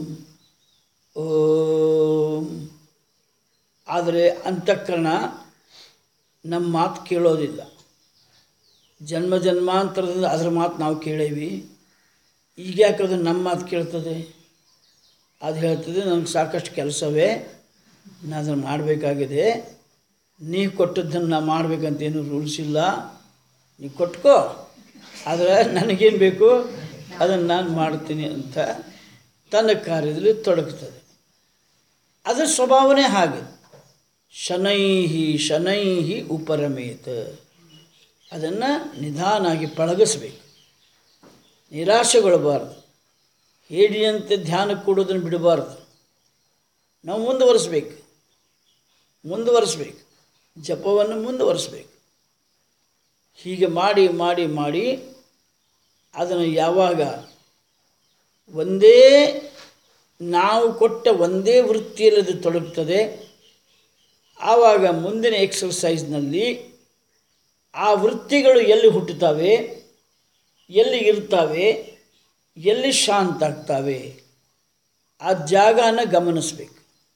[SPEAKER 2] ಓಂ ಆದರೆ ಅಂತಃಕರಣ ನಮ್ಮ ಮಾತು ಕೇಳೋದಿಲ್ಲ ಜನ್ಮ ಜನ್ಮಾಂತರದಿಂದ ಅದರ ಮಾತು ನಾವು ಕೇಳೇವಿ ಈಗ ಯಾಕೆ ಅದು ನಮ್ಮ ಮಾತು ಕೇಳ್ತದೆ ಅದು ಹೇಳ್ತದೆ ನನಗೆ ಸಾಕಷ್ಟು ಕೆಲಸವೇ ನಾನು ಅದನ್ನು ಮಾಡಬೇಕಾಗಿದೆ ನೀ ಕೊಟ್ಟದ್ದನ್ನು ನಾ ಮಾಡಬೇಕಂತ ಏನು ರೂಲ್ಸ್ ಇಲ್ಲ ನೀ ಕೊಟ್ಕೋ ಆದರೆ ನನಗೇನು ಬೇಕು ಅದನ್ನು ನಾನು ಮಾಡ್ತೀನಿ ಅಂತ ತನ್ನ ಕಾರ್ಯದಲ್ಲಿ ತೊಡಗುತ್ತದೆ ಅದರ ಸ್ವಭಾವನೆ ಹಾಗೆ ಶನೈಹಿ ಶನೈಹಿ ಉಪರಮೇತ ಅದನ್ನು ನಿಧಾನಾಗಿ ಪಳಗಿಸ್ಬೇಕು ನಿರಾಶೆಗೊಳ್ಳಬಾರ್ದು ಹೇಡಿಯಂತೆ ಧ್ಯಾನ ಕೊಡೋದನ್ನು ಬಿಡಬಾರ್ದು ನಾವು ಮುಂದುವರಿಸ್ಬೇಕು ಮುಂದುವರಿಸ್ಬೇಕು ಜಪವನ್ನು ಮುಂದುವರಿಸ್ಬೇಕು ಹೀಗೆ ಮಾಡಿ ಮಾಡಿ ಮಾಡಿ ಅದನ್ನು ಯಾವಾಗ ಒಂದೇ ನಾವು ಕೊಟ್ಟ ಒಂದೇ ವೃತ್ತಿಯಲ್ಲಿ ಅದು ತೊಡಗುತ್ತದೆ ಆವಾಗ ಮುಂದಿನ ಎಕ್ಸರ್ಸೈಸ್ನಲ್ಲಿ ಆ ವೃತ್ತಿಗಳು ಎಲ್ಲಿ ಹುಟ್ಟುತ್ತವೆ ಎಲ್ಲಿ ಇರ್ತವೆ ಎಲ್ಲಿ ಶಾಂತ ಆಗ್ತವೆ ಆ ಜಾಗನ ಗಮನಿಸ್ಬೇಕು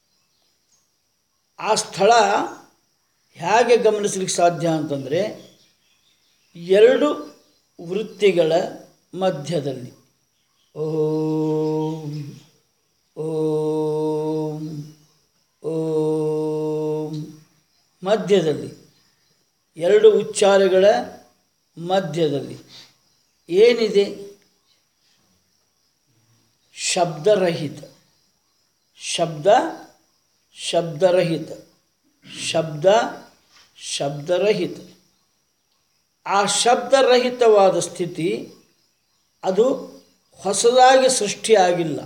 [SPEAKER 2] ಆ ಸ್ಥಳ ಹೇಗೆ ಗಮನಿಸ್ಲಿಕ್ಕೆ ಸಾಧ್ಯ ಅಂತಂದರೆ ಎರಡು ವೃತ್ತಿಗಳ ಮಧ್ಯದಲ್ಲಿ ಓಂ ಓಂ ಓಂ ಮಧ್ಯದಲ್ಲಿ ಎರಡು ಉಚ್ಚಾರಗಳ ಮಧ್ಯದಲ್ಲಿ ಏನಿದೆ ಶಬ್ದರಹಿತ ಶಬ್ದ ಶಬ್ದರಹಿತ ಶಬ್ದ ಶಬ್ದರಹಿತ ಆ ಶಬ್ದರಹಿತವಾದ ಸ್ಥಿತಿ ಅದು ಹೊಸದಾಗಿ ಸೃಷ್ಟಿಯಾಗಿಲ್ಲ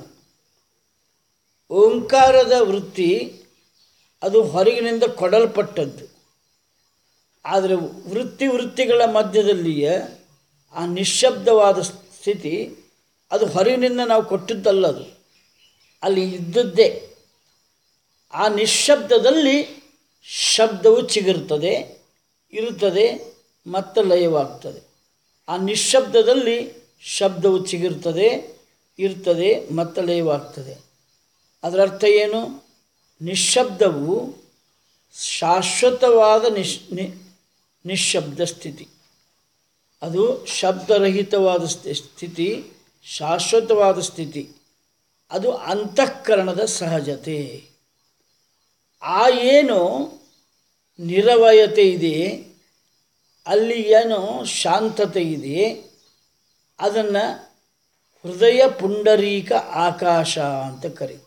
[SPEAKER 2] ಓಂಕಾರದ ವೃತ್ತಿ ಅದು ಹೊರಗಿನಿಂದ ಕೊಡಲ್ಪಟ್ಟದ್ದು ಆದರೆ ವೃತ್ತಿ ವೃತ್ತಿಗಳ ಮಧ್ಯದಲ್ಲಿಯೇ ಆ ನಿಶ್ಶಬ್ದವಾದ ಸ್ಥಿತಿ ಅದು ಹೊರಗಿನಿಂದ ನಾವು ಕೊಟ್ಟಿದ್ದಲ್ಲ ಅದು ಅಲ್ಲಿ ಇದ್ದದ್ದೇ ಆ ನಿಶ್ಶಬ್ದದಲ್ಲಿ ಶಬ್ದವು ಚಿಗುರ್ತದೆ ಇರುತ್ತದೆ ಮತ್ತೆ ಲಯವಾಗ್ತದೆ ಆ ನಿಶ್ಶಬ್ದದಲ್ಲಿ ಶಬ್ದವು ಚಿಗಿರ್ತದೆ ಇರ್ತದೆ ಮತ್ತೆ ಲಯವಾಗ್ತದೆ ಅದರ ಅರ್ಥ ಏನು ನಿಶ್ಶಬ್ದವು ಶಾಶ್ವತವಾದ ನಿಶ್ ನಿ- ನಿಶ್ಶಬ್ದ ಸ್ಥಿತಿ ಅದು ಶಬ್ದರಹಿತವಾದ ಸ್ಥಿ- ಸ್ಥಿತಿ ಶಾಶ್ವತವಾದ ಸ್ಥಿತಿ ಅದು ಅಂತಃಕರಣದ ಸಹಜತೆ ಆ ಏನು ನಿರವಯತೆ ಇದೆ ಅಲ್ಲಿ ಏನು ಶಾಂತತೆ ಇದೆ ಅದನ್ನು ಹೃದಯ ಪುಂಡರೀಕ ಆಕಾಶ ಅಂತ ಕರೀತಾರೆ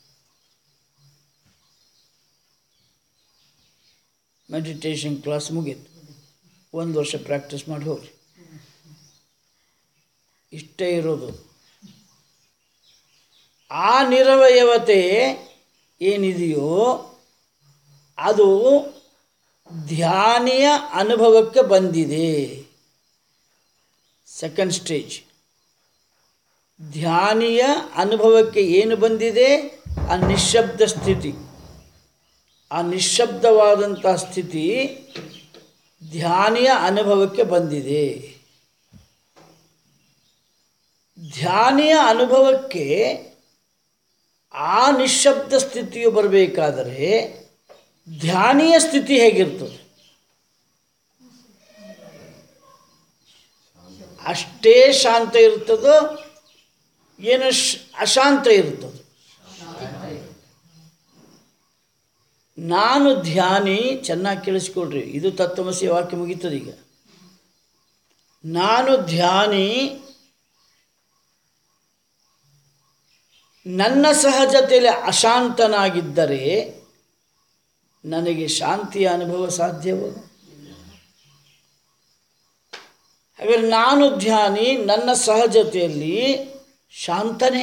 [SPEAKER 2] ಮೆಡಿಟೇಷನ್ ಕ್ಲಾಸ್ ಮುಗೀತು ಒಂದು ವರ್ಷ ಪ್ರಾಕ್ಟೀಸ್ ಮಾಡಿ ಹೋಗ್ರಿ ಇಷ್ಟೇ ಇರೋದು ಆ ನಿರವಯವತೆ ಏನಿದೆಯೋ ಅದು ಧ್ಯಾನಿಯ ಅನುಭವಕ್ಕೆ ಬಂದಿದೆ ಸೆಕೆಂಡ್ ಸ್ಟೇಜ್ ಧ್ಯಾನಿಯ ಅನುಭವಕ್ಕೆ ಏನು ಬಂದಿದೆ ಆ ನಿಶ್ಶಬ್ದ ಸ್ಥಿತಿ ಆ ನಿಶ್ಶಬ್ದವಾದಂಥ ಸ್ಥಿತಿ ಧ್ಯಾನಿಯ ಅನುಭವಕ್ಕೆ ಬಂದಿದೆ ಧ್ಯಾನಿಯ ಅನುಭವಕ್ಕೆ ಆ ನಿಶ್ಶಬ್ದ ಸ್ಥಿತಿಯು ಬರಬೇಕಾದರೆ ಧ್ಯಾನಿಯ ಸ್ಥಿತಿ ಹೇಗಿರ್ತದೆ ಅಷ್ಟೇ ಶಾಂತ ಇರ್ತದೋ ಏನು ಶ್- ಅಶಾಂತ ಇರ್ತದೆ ನಾನು ಧ್ಯಾನಿ ಚೆನ್ನಾಗಿ ಕೇಳಿಸ್ಕೊಳ್ರಿ ಇದು ತತ್ವಮಸಿ ವಾಕ್ಯ ಮುಗೀತದೆ ಈಗ ನಾನು ಧ್ಯಾನಿ ನನ್ನ ಸಹಜತೆಯಲ್ಲಿ ಅಶಾಂತನಾಗಿದ್ದರೆ ನನಗೆ ಶಾಂತಿಯ ಅನುಭವ ಸಾಧ್ಯವೋ ಹಾಗಾದ್ರೆ ನಾನು ಧ್ಯಾನಿ ನನ್ನ ಸಹಜತೆಯಲ್ಲಿ ಶಾಂತನೇ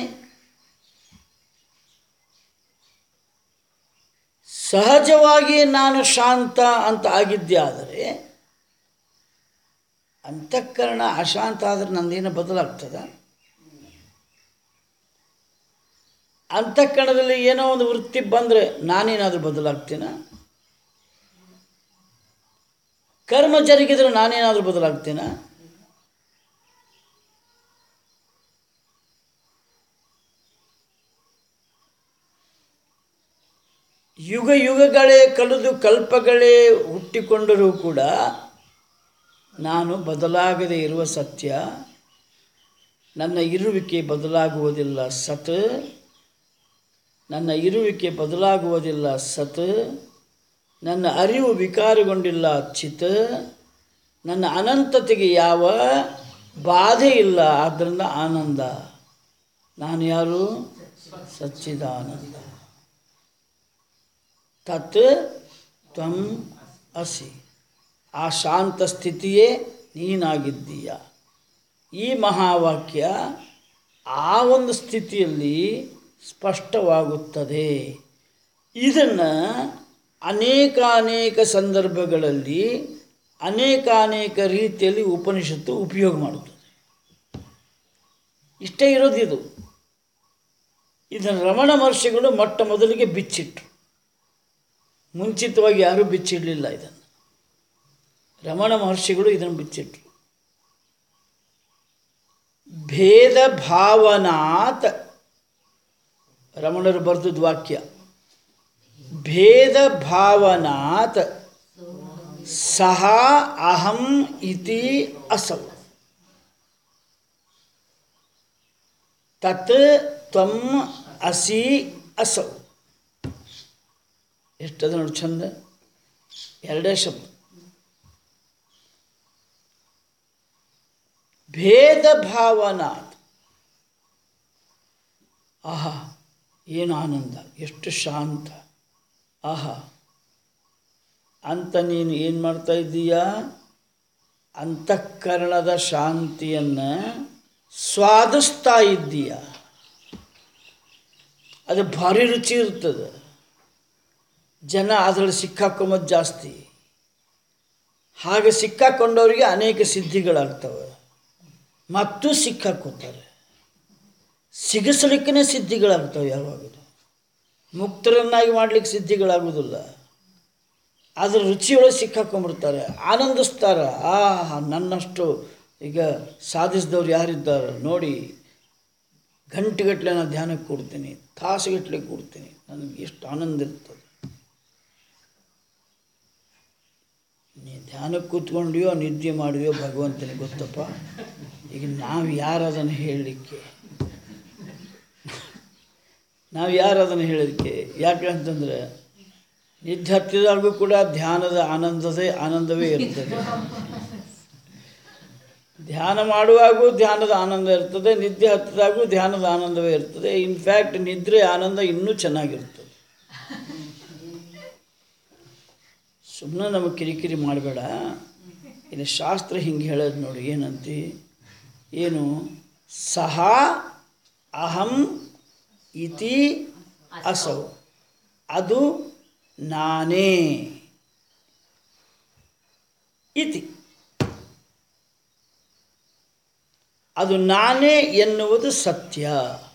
[SPEAKER 2] ಸಹಜವಾಗಿ ನಾನು ಶಾಂತ ಅಂತ ಆಗಿದ್ದೆ ಆದರೆ ಅಂತಃಕರಣ ಅಶಾಂತ ಆದರೆ ನಂದೇನು ಬದಲಾಗ್ತದ ಅಂತಃಕರಣದಲ್ಲಿ ಏನೋ ಒಂದು ವೃತ್ತಿ ಬಂದರೆ ನಾನೇನಾದರೂ ಬದಲಾಗ್ತೀನ ಕರ್ಮ ಜರುಗಿದ್ರೆ ನಾನೇನಾದರೂ ಬದಲಾಗ್ತೀನ ಯುಗ ಯುಗಗಳೇ ಕಳೆದು ಕಲ್ಪಗಳೇ ಹುಟ್ಟಿಕೊಂಡರೂ ಕೂಡ ನಾನು ಬದಲಾಗದೇ ಇರುವ ಸತ್ಯ ನನ್ನ ಇರುವಿಕೆ ಬದಲಾಗುವುದಿಲ್ಲ ಸತ್ ನನ್ನ ಇರುವಿಕೆ ಬದಲಾಗುವುದಿಲ್ಲ ಸತ್ ನನ್ನ ಅರಿವು ವಿಕಾರಗೊಂಡಿಲ್ಲ ಚಿತ್ ನನ್ನ ಅನಂತತೆಗೆ ಯಾವ ಬಾಧೆ ಇಲ್ಲ ಆದ್ದರಿಂದ ಆನಂದ ನಾನು ಯಾರು ಸಚ್ಚಿದಾನಂದ ತತ್ ತ್ವಂ ಅಸಿ ಆ ಶಾಂತ ಸ್ಥಿತಿಯೇ ನೀನಾಗಿದ್ದೀಯ ಈ ಮಹಾವಾಕ್ಯ ಆ ಒಂದು ಸ್ಥಿತಿಯಲ್ಲಿ ಸ್ಪಷ್ಟವಾಗುತ್ತದೆ ಇದನ್ನು ಅನೇಕ ಅನೇಕ ಸಂದರ್ಭಗಳಲ್ಲಿ ಅನೇಕ ಅನೇಕ ರೀತಿಯಲ್ಲಿ ಉಪನಿಷತ್ತು ಉಪಯೋಗ ಮಾಡುತ್ತದೆ ಇಷ್ಟೇ ಇರೋದಿದು ಇದನ್ನು ರಮಣ ಮಹರ್ಷಿಗಳು ಮೊಟ್ಟ ಮೊದಲಿಗೆ ಬಿಚ್ಚಿಟ್ರು ಮುಂಚಿತವಾಗಿ ಯಾರೂ ಬಿಚ್ಚಿಡಲಿಲ್ಲ ಇದನ್ನು ರಮಣ ಮಹರ್ಷಿಗಳು ಇದನ್ನು ಬಿಚ್ಚಿಟ್ರು ಭೇದ ಭಾವನಾತ್ ರಮಣರು ಬರೆದದ್ದು ವಾಕ್ಯ ಭೇದ ಭಾವನಾತ್ ಸಹ ಅಹಂ ಇತಿ ಅಸೌ ತತ್ ತ್ವಂ ಅಸಿ ಅಸೌ ಎಷ್ಟದ ನೋಡಿ ಚಂದ ಎರಡೇ ಶಬ್ದ ಭೇದ ಭಾವನಾತ್ ಆಹಾ ಏನು ಆನಂದ ಎಷ್ಟು ಶಾಂತ ಆಹಾ ಅಂತ ನೀನು ಏನು ಮಾಡ್ತಾ ಇದ್ದೀಯಾ ಅಂತಃಕರಣದ ಶಾಂತಿಯನ್ನು ಸ್ವಾದಿಸ್ತಾ ಇದ್ದೀಯ ಅದು ಭಾರಿ ರುಚಿ ಇರ್ತದೆ ಜನ ಅದರಲ್ಲಿ ಸಿಕ್ಕಾಕೊಂಬದು ಜಾಸ್ತಿ ಹಾಗೆ ಸಿಕ್ಕಾಕೊಂಡವರಿಗೆ ಅನೇಕ ಸಿದ್ಧಿಗಳಾಗ್ತವೆ ಮತ್ತು ಸಿಕ್ಕಾಕೋತಾರೆ ಸಿಗಿಸ್ಲಿಕ್ಕೇ ಸಿದ್ಧಿಗಳಾಗ್ತವೆ ಯಾವಾಗಲೂ ಮುಕ್ತರನ್ನಾಗಿ ಮಾಡಲಿಕ್ಕೆ ಸಿದ್ಧಿಗಳಾಗೋದಿಲ್ಲ ಅದ್ರ ರುಚಿಯೊಳಗೆ ಸಿಕ್ಕಾಕೊಂಡ್ಬಿಡ್ತಾರೆ ಆನಂದಿಸ್ತಾರೆ ಆ ನನ್ನಷ್ಟು ಈಗ ಸಾಧಿಸಿದವ್ರು ಯಾರಿದ್ದಾರೆ ನೋಡಿ ಗಂಟೆಗಟ್ಟಲೆ ನಾನು ಧ್ಯಾನಕ್ಕೆ ಕೂಡ್ತೀನಿ ತಾಸುಗಟ್ಟಲೆ ಕೂಡ್ತೀನಿ ನನಗೆ ಎಷ್ಟು ಆನಂದ ಇರ್ತದೆ ನೀ ಧ್ಯಾನಕ್ಕೆ ಕೂತ್ಕೊಂಡಿಯೋ ನಿದ್ದೆ ಮಾಡಿದೆಯೋ ಭಗವಂತನಿಗೆ ಗೊತ್ತಪ್ಪ ಈಗ ನಾವು ಯಾರು ಅದನ್ನು ಹೇಳಲಿಕ್ಕೆ ನಾವು ಯಾರು ಅದನ್ನು ಹೇಳಲಿಕ್ಕೆ ಯಾಕೆ ಅಂತಂದರೆ ನಿದ್ದೆ ಹತ್ತಿದಾಗೂ ಕೂಡ ಧ್ಯಾನದ ಆನಂದದೇ ಆನಂದವೇ ಇರ್ತದೆ ಧ್ಯಾನ ಮಾಡುವಾಗೂ ಧ್ಯಾನದ ಆನಂದ ಇರ್ತದೆ ನಿದ್ದೆ ಹತ್ತಿದಾಗೂ ಧ್ಯಾನದ ಆನಂದವೇ ಇರ್ತದೆ ಇನ್ಫ್ಯಾಕ್ಟ್ ನಿದ್ರೆ ಆನಂದ ಇನ್ನೂ ಚೆನ್ನಾಗಿರ್ತದೆ ಸುಮ್ಮನೆ ನಮಗೆ ಕಿರಿಕಿರಿ ಮಾಡಬೇಡ ಇಲ್ಲಿ ಶಾಸ್ತ್ರ ಹಿಂಗೆ ಹೇಳೋದು ನೋಡಿ ಏನಂತಿ ಏನು ಸಹ ಅಹಂ ಇತಿ ಅಸೌ ಅದು ನಾನೇ ಇತಿ ಅದು ನಾನೇ ಎನ್ನುವುದು ಸತ್ಯ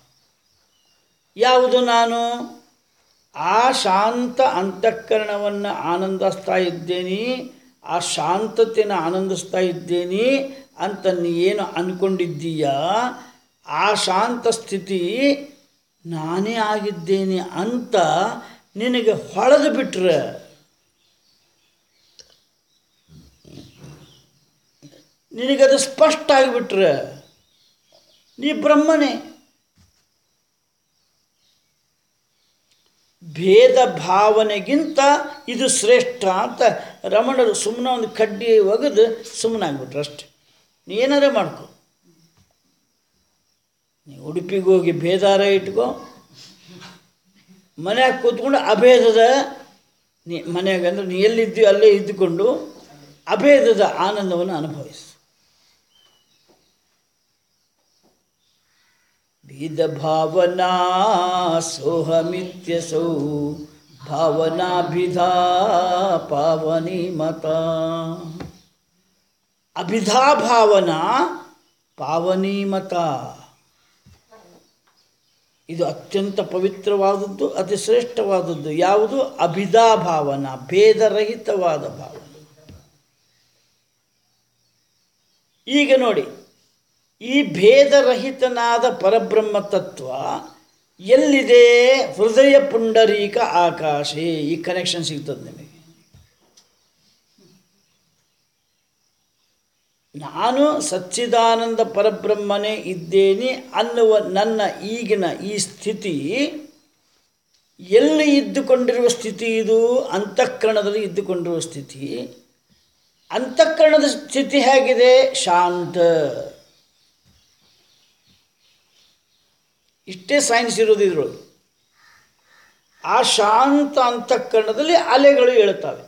[SPEAKER 2] ಯಾವುದು ನಾನು ಆ ಶಾಂತ ಅಂತಃಕರಣವನ್ನು ಆನಂದಿಸ್ತಾ ಇದ್ದೇನೆ ಆ ಶಾಂತತೆನ ಆನಂದಿಸ್ತಾ ಇದ್ದೇನೆ ಅಂತ ನೀ ಏನು ಅಂದ್ಕೊಂಡಿದ್ದೀಯ ಆ ಶಾಂತ ಸ್ಥಿತಿ ನಾನೇ ಆಗಿದ್ದೇನೆ ಅಂತ ನಿನಗೆ ಹೊಳೆದು ಬಿಟ್ರೆ ನಿನಗದು ಸ್ಪಷ್ಟ ಆಗಿಬಿಟ್ರೆ ನೀ ಬ್ರಹ್ಮನೇ ಭೇದ ಭಾವನೆಗಿಂತ ಇದು ಶ್ರೇಷ್ಠ ಅಂತ ರಮಣರು ಸುಮ್ಮನೆ ಒಂದು ಕಡ್ಡಿ ಒಗೆದು ಸುಮ್ಮನಾಗ್ಬಿಟ್ರು ಅಷ್ಟೆ ನೀ ಏನಾರ ಮಾಡ್ಕೊ ನೀ ಉಡುಪಿಗೆ ಹೋಗಿ ಭೇದಾರ ಇಟ್ಕೋ ಮನ್ಯಾಗ ಕೂತ್ಕೊಂಡು ಅಭೇದದ ನೀ ಮನ್ಯಾಗ ಅಂದ್ರೆ ನೀ ಎಲ್ಲಿದ್ದೀವಿ ಅಲ್ಲೇ ಇದ್ದುಕೊಂಡು ಅಭೇದದ ಆನಂದವನ್ನು ಅನುಭವಿಸು ಭೇದ ಭಾವನಾ ಸೋಹಮಿತ್ಯಸೌ ಭಾವನಾಭಿಧಾ ಪಾವನಿ ಮತ ಅಭಿಧಾ ಭಾವನಾ ಪಾವನಿ ಮತ ಇದು ಅತ್ಯಂತ ಪವಿತ್ರವಾದದ್ದು ಅತಿ ಶ್ರೇಷ್ಠವಾದದ್ದು ಯಾವುದು ಅಭಿಧಾ ಭಾವನಾ ಭೇದರಹಿತವಾದ ಭಾವನೆ ಈಗ ನೋಡಿ ಈ ಭೇದರಹಿತನಾದ ಪರಬ್ರಹ್ಮ ತತ್ವ ಎಲ್ಲಿದೆ ಹೃದಯ ಪುಂಡರೀಕ ಆಕಾಶೆ ಈ ಕನೆಕ್ಷನ್ ಸಿಗ್ತದೆ ನಿಮಗೆ ನಾನು ಸಚ್ಚಿದಾನಂದ ಪರಬ್ರಹ್ಮನೇ ಇದ್ದೇನೆ ಅನ್ನುವ ನನ್ನ ಈಗಿನ ಈ ಸ್ಥಿತಿ ಎಲ್ಲಿ ಇದ್ದುಕೊಂಡಿರುವ ಸ್ಥಿತಿ ಇದು ಅಂತಃಕರಣದಲ್ಲಿ ಇದ್ದುಕೊಂಡಿರುವ ಸ್ಥಿತಿ ಅಂತಃಕರಣದ ಸ್ಥಿತಿ ಹೇಗಿದೆ ಶಾಂತ ಇಷ್ಟೇ ಸೈನ್ಸ್ ಇರೋದು ಇದರೊಳಗೆ ಆ ಶಾಂತ ಅಂತಃಕರಣದಲ್ಲಿ ಅಲೆಗಳು ಹೇಳ್ತವೆ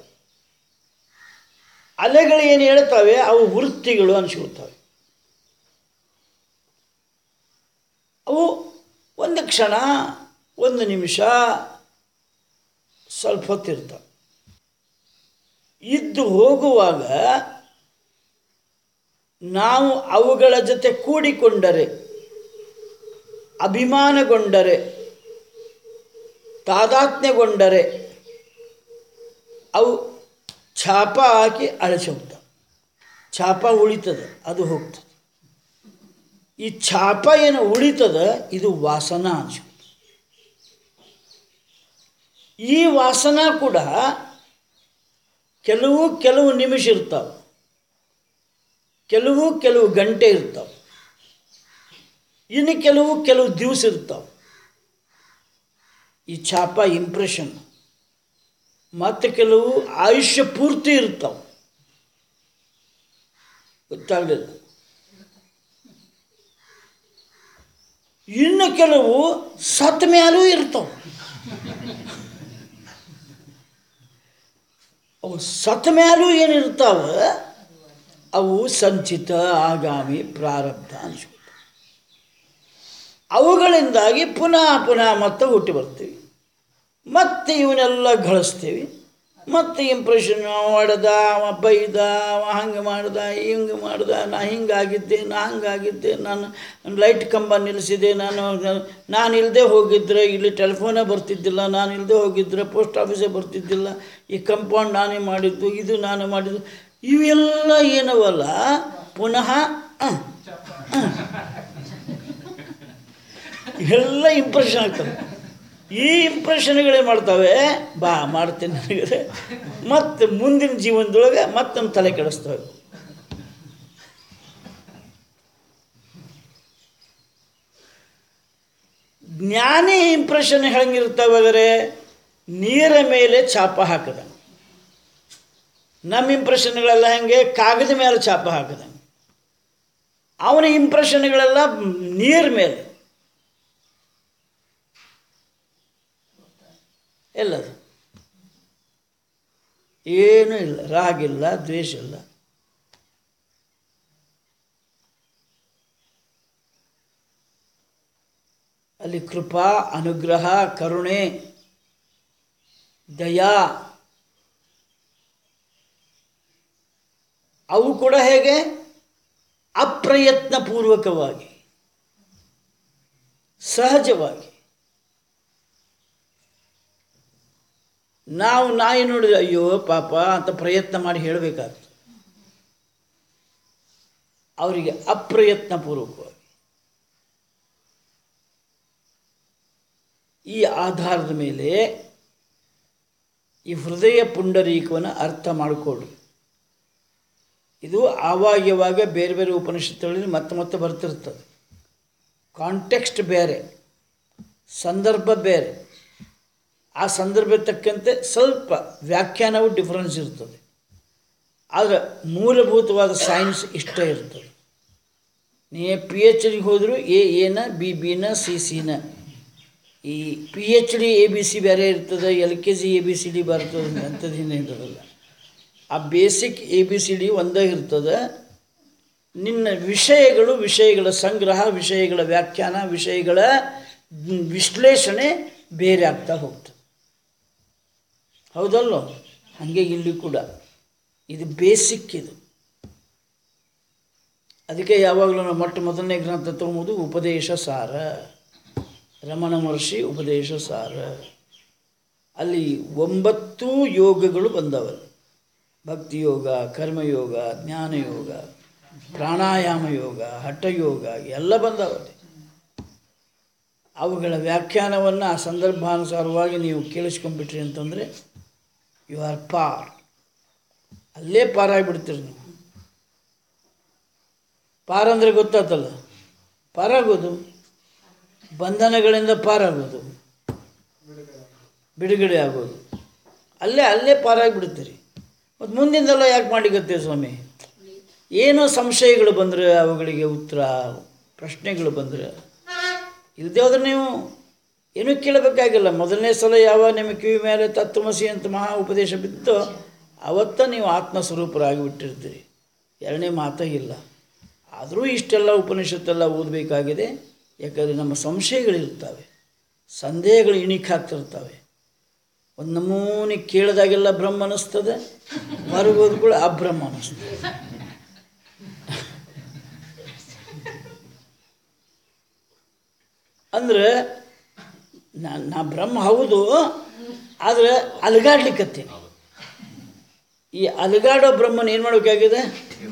[SPEAKER 2] ಅಲೆಗಳು ಏನು ಹೇಳ್ತವೆ ಅವು ವೃತ್ತಿಗಳು ಅನಿಸ್ಕೊಳ್ತವೆ ಅವು ಒಂದು ಕ್ಷಣ ಒಂದು ನಿಮಿಷ ಸ್ವಲ್ಪ ಹೊತ್ತಿರ್ತವೆ ಇದ್ದು ಹೋಗುವಾಗ ನಾವು ಅವುಗಳ ಜೊತೆ ಕೂಡಿಕೊಂಡರೆ ಅಭಿಮಾನಗೊಂಡರೆ ತಾದಾತ್ಮ್ಯಗೊಂಡರೆ ಅವು ಛಾಪ ಹಾಕಿ ಅಳಿಸಿ ಹೋಗ್ತವೆ ಛಾಪ ಉಳಿತದೆ ಅದು ಹೋಗ್ತದೆ ಈ ಛಾಪ ಏನು ಉಳಿತದ ಇದು ವಾಸನ ಅನ್ಸುತ್ತೆ ಈ ವಾಸನ ಕೂಡ ಕೆಲವು ಕೆಲವು ನಿಮಿಷ ಇರ್ತಾವೆ ಕೆಲವು ಕೆಲವು ಗಂಟೆ ಇರ್ತಾವೆ ಇನ್ನು ಕೆಲವು ಕೆಲವು ದಿವಸ ಇರ್ತಾವೆ ಈ ಛಾಪ ಇಂಪ್ರೆಷನ್ ಮತ್ತು ಕೆಲವು ಆಯುಷ್ಯ ಪೂರ್ತಿ ಇರ್ತಾವೆ ಗೊತ್ತಾಗಲಿಲ್ಲ ಇನ್ನು ಕೆಲವು ಸತ್ ಮ್ಯಾಲೂ ಇರ್ತಾವೆ ಅವು ಸತ್ ಮ್ಯಾಲೂ ಏನಿರ್ತಾವೆ ಅವು ಸಂಚಿತ ಆಗಾಮಿ ಪ್ರಾರಬ್ಧ ಅನ್ಸ್ಕೊಳ್ತಾವೆ ಅವುಗಳಿಂದಾಗಿ ಪುನಃ ಪುನಃ ಮತ್ತೆ ಹುಟ್ಟಿ ಬರ್ತೀವಿ ಮತ್ತೆ ಇವನ್ನೆಲ್ಲ ಗಳಿಸ್ತೀವಿ ಮತ್ತೆ ಇಂಪ್ರೆಷನ್ ಹೊಡೆದ ಅವ ಬೈದ ಅವ ಹಂಗೆ ಮಾಡ್ದ ಹಿಂಗೆ ಮಾಡ್ದ ನಾ ಹಿಂಗಾಗಿದ್ದೆ ನಾ ಹಂಗಾಗಿದ್ದೆ ನಾನು ಲೈಟ್ ಕಂಬ ನಿಲ್ಲಿಸಿದೆ ನಾನು ನಾನು ಇಲ್ಲದೆ ಹೋಗಿದ್ರೆ ಇಲ್ಲಿ ಟೆಲಿಫೋನೇ ಬರ್ತಿದ್ದಿಲ್ಲ ನಾನು ಇಲ್ಲದೆ ಹೋಗಿದ್ರೆ ಪೋಸ್ಟ್ ಆಫೀಸೇ ಬರ್ತಿದ್ದಿಲ್ಲ ಈ ಕಂಪೌಂಡ್ ನಾನೇ ಮಾಡಿದ್ದು ಇದು ನಾನು ಮಾಡಿದ್ದು ಇವೆಲ್ಲ ಏನವಲ್ಲ ಪುನಃ ಅಹ್, ಅಹ್. ಎಲ್ಲ ಇಂಪ್ರೆಷನ್ ಆಗ್ತವೆ ಈ ಇಂಪ್ರೆಷನ್ಗಳೇ ಮಾಡ್ತವೆ ಬಾ ಮಾಡ್ತೇನೆ ನನಗೆ ಮತ್ತು ಮುಂದಿನ ಜೀವನದೊಳಗೆ ಮತ್ತೊಂದು ತಲೆ ಕೆಡಿಸ್ತವೆ ಜ್ಞಾನಿ ಇಂಪ್ರೆಷನ್ ಹೆಂಗಿರ್ತವೆ ಅಂದರೆ ನೀರ ಮೇಲೆ ಛಾಪ ಹಾಕದ ನಮ್ಮ ಇಂಪ್ರೆಷನ್ಗಳೆಲ್ಲ ಹೆಂಗೆ ಕಾಗದ ಮೇಲೆ ಛಾಪ ಹಾಕದ ಅವನ ಇಂಪ್ರೆಷನ್ಗಳೆಲ್ಲ ನೀರ ಮೇಲೆ ಎಲ್ಲದು ಏನೂ ಇಲ್ಲ ರಾಗಿಲ್ಲ ದ್ವೇಷ ಇಲ್ಲ ಅಲ್ಲಿ ಕೃಪಾ ಅನುಗ್ರಹ ಕರುಣೆ ದಯಾ ಅವು ಕೂಡ ಹೇಗೆ ಅಪ್ರಯತ್ನಪೂರ್ವಕವಾಗಿ ಸಹಜವಾಗಿ ನಾವು ನಾಯಿ ನೋಡಿದ್ರೆ ಅಯ್ಯೋ ಪಾಪ ಅಂತ ಪ್ರಯತ್ನ ಮಾಡಿ ಹೇಳಬೇಕಾಗ್ತದೆ ಅವರಿಗೆ ಅಪ್ರಯತ್ನಪೂರ್ವಕವಾಗಿ ಈ ಆಧಾರದ ಮೇಲೆ ಈ ಹೃದಯ ಪುಂಡರೀಕವನ್ನು ಅರ್ಥ ಮಾಡಿಕೊಳ್ಳಿ ಇದು ಆವಾಗ ಯಾವಾಗ ಬೇರೆ ಬೇರೆ ಉಪನಿಷತ್ತುಗಳಲ್ಲಿ ಮತ್ತೆ ಮತ್ತೆ ಬರ್ತಿರ್ತದೆ ಕಾಂಟೆಕ್ಸ್ಟ್ ಬೇರೆ ಸಂದರ್ಭ ಬೇರೆ ಆ ಸಂದರ್ಭಕ್ಕೆ ತಕ್ಕಂತೆ ಸ್ವಲ್ಪ ವ್ಯಾಖ್ಯಾನವು ಡಿಫರೆನ್ಸ್ ಇರ್ತದೆ ಆದರೆ ಮೂಲಭೂತವಾದ ಸೈನ್ಸ್ ಇಷ್ಟೇ ಇರ್ತದೆ ನೀ ಪಿ ಎಚ್ ಡಿಗೆ ಹೋದರೂ ಎ ಎನ ಬಿ ಬಿನ ಸಿ ಸಿನ ಈ P H D A B C ಬೇರೆ ಇರ್ತದೆ L K G A B C D ಬರ್ತದೆ ಅಂಥದ್ದು ಹಿಂದೆ ಇರೋದಿಲ್ಲ ಆ basic A B C D ಒಂದೇ ಇರ್ತದೆ ನಿನ್ನ ವಿಷಯಗಳು ವಿಷಯಗಳ ಸಂಗ್ರಹ ವಿಷಯಗಳ ವ್ಯಾಖ್ಯಾನ ವಿಷಯಗಳ ವಿಶ್ಲೇಷಣೆ ಬೇರೆ ಆಗ್ತಾ ಹೋಗ್ತದೆ ಹೌದಲ್ಲೋ ಹಾಗೆ ಇಲ್ಲಿ ಕೂಡ ಇದು ಬೇಸಿಕ್ ಇದು ಅದಕ್ಕೆ ಯಾವಾಗಲೂ ನಾವು ಮೊಟ್ಟ ಮೊದಲನೇ ಗ್ರಂಥ ತೊಗೊಂಬೋದು ಉಪದೇಶ ಸಾರ ರಮಣ ಮಹರ್ಷಿ ಉಪದೇಶ ಸಾರ ಅಲ್ಲಿ ಒಂಬತ್ತು ಯೋಗಗಳು ಬಂದವಲ್ಲಿ ಭಕ್ತಿ ಯೋಗ ಕರ್ಮಯೋಗ ಜ್ಞಾನಯೋಗ ಪ್ರಾಣಾಯಾಮ ಯೋಗ ಹಠಯೋಗ ಎಲ್ಲ ಬಂದವಲ್ಲಿ ಅವುಗಳ ವ್ಯಾಖ್ಯಾನವನ್ನು ಆ ಸಂದರ್ಭಾನುಸಾರವಾಗಿ ನೀವು ಕೇಳಿಸ್ಕೊಂಡ್ಬಿಟ್ರಿ ಅಂತಂದರೆ ಯು ಆರ್ ಪಾರ್ ಅಲ್ಲೇ ಪಾರಾಗಿಬಿಡ್ತೀರಿ ನೀವು ಪಾರ ಅಂದರೆ ಗೊತ್ತಾತಲ್ಲ ಪಾರಾಗೋದು ಬಂಧನಗಳಿಂದ ಪಾರಾಗೋದು ಬಿಡುಗಡೆ ಆಗೋದು ಅಲ್ಲೇ ಅಲ್ಲೇ ಪಾರಾಗಿಬಿಡ್ತೀರಿ ಮತ್ತು ಮುಂದಿಂದೆಲ್ಲ ಯಾಕೆ ಮಾಡಿಗತ್ತೆ ಸ್ವಾಮಿ ಏನೋ ಸಂಶಯಗಳು ಬಂದರೆ ಅವುಗಳಿಗೆ ಉತ್ತರ ಪ್ರಶ್ನೆಗಳು ಬಂದರೆ ಇಲ್ಲದೆ ಹೋದ್ರೆ ನೀವು ಏನೂ ಕೇಳಬೇಕಾಗಿಲ್ಲ ಮೊದಲನೇ ಸಲ ಯಾವ ನಿಮ್ಮ ಕಿವಿ ಮೇಲೆ ತತ್ವಮಸಿ ಅಂತ ಮಹಾ ಉಪದೇಶ ಬಿತ್ತೋ ಅವತ್ತ ನೀವು ಆತ್ಮಸ್ವರೂಪರಾಗಿ ಬಿಟ್ಟಿರ್ತೀರಿ ಎರಡನೇ ಮಾತೇ ಇಲ್ಲ ಆದರೂ ಇಷ್ಟೆಲ್ಲ ಉಪನಿಷತ್ತೆಲ್ಲ ಓದಬೇಕಾಗಿದೆ ಯಾಕಂದರೆ ನಮ್ಮ ಸಂಶಯಗಳಿರ್ತವೆ ಸಂದೇಹಗಳು ಇಣಿಕಾಗ್ತಿರ್ತವೆ ಒಂದು ನಮೂನಿ ಕೇಳಿದಾಗೆಲ್ಲ ಬ್ರಹ್ಮ ಅನ್ನಿಸ್ತದೆ ಹೊರಗೆ ಹೋದ ಕೂಡ ಅಬ್ರಹ್ಮ ಅನ್ನಿಸ್ತದೆ ಅಂದರೆ ನಾ ನಾ ಬ್ರಹ್ಮ ಹೌದು ಆದರೆ ಅಲಗಾಡ್ಲಿಕ್ಕತ್ತೀನಿ ಈ ಅಲಗಾಡೋ ಬ್ರಹ್ಮನ ಏನು ಮಾಡಬೇಕಾಗಿದೆ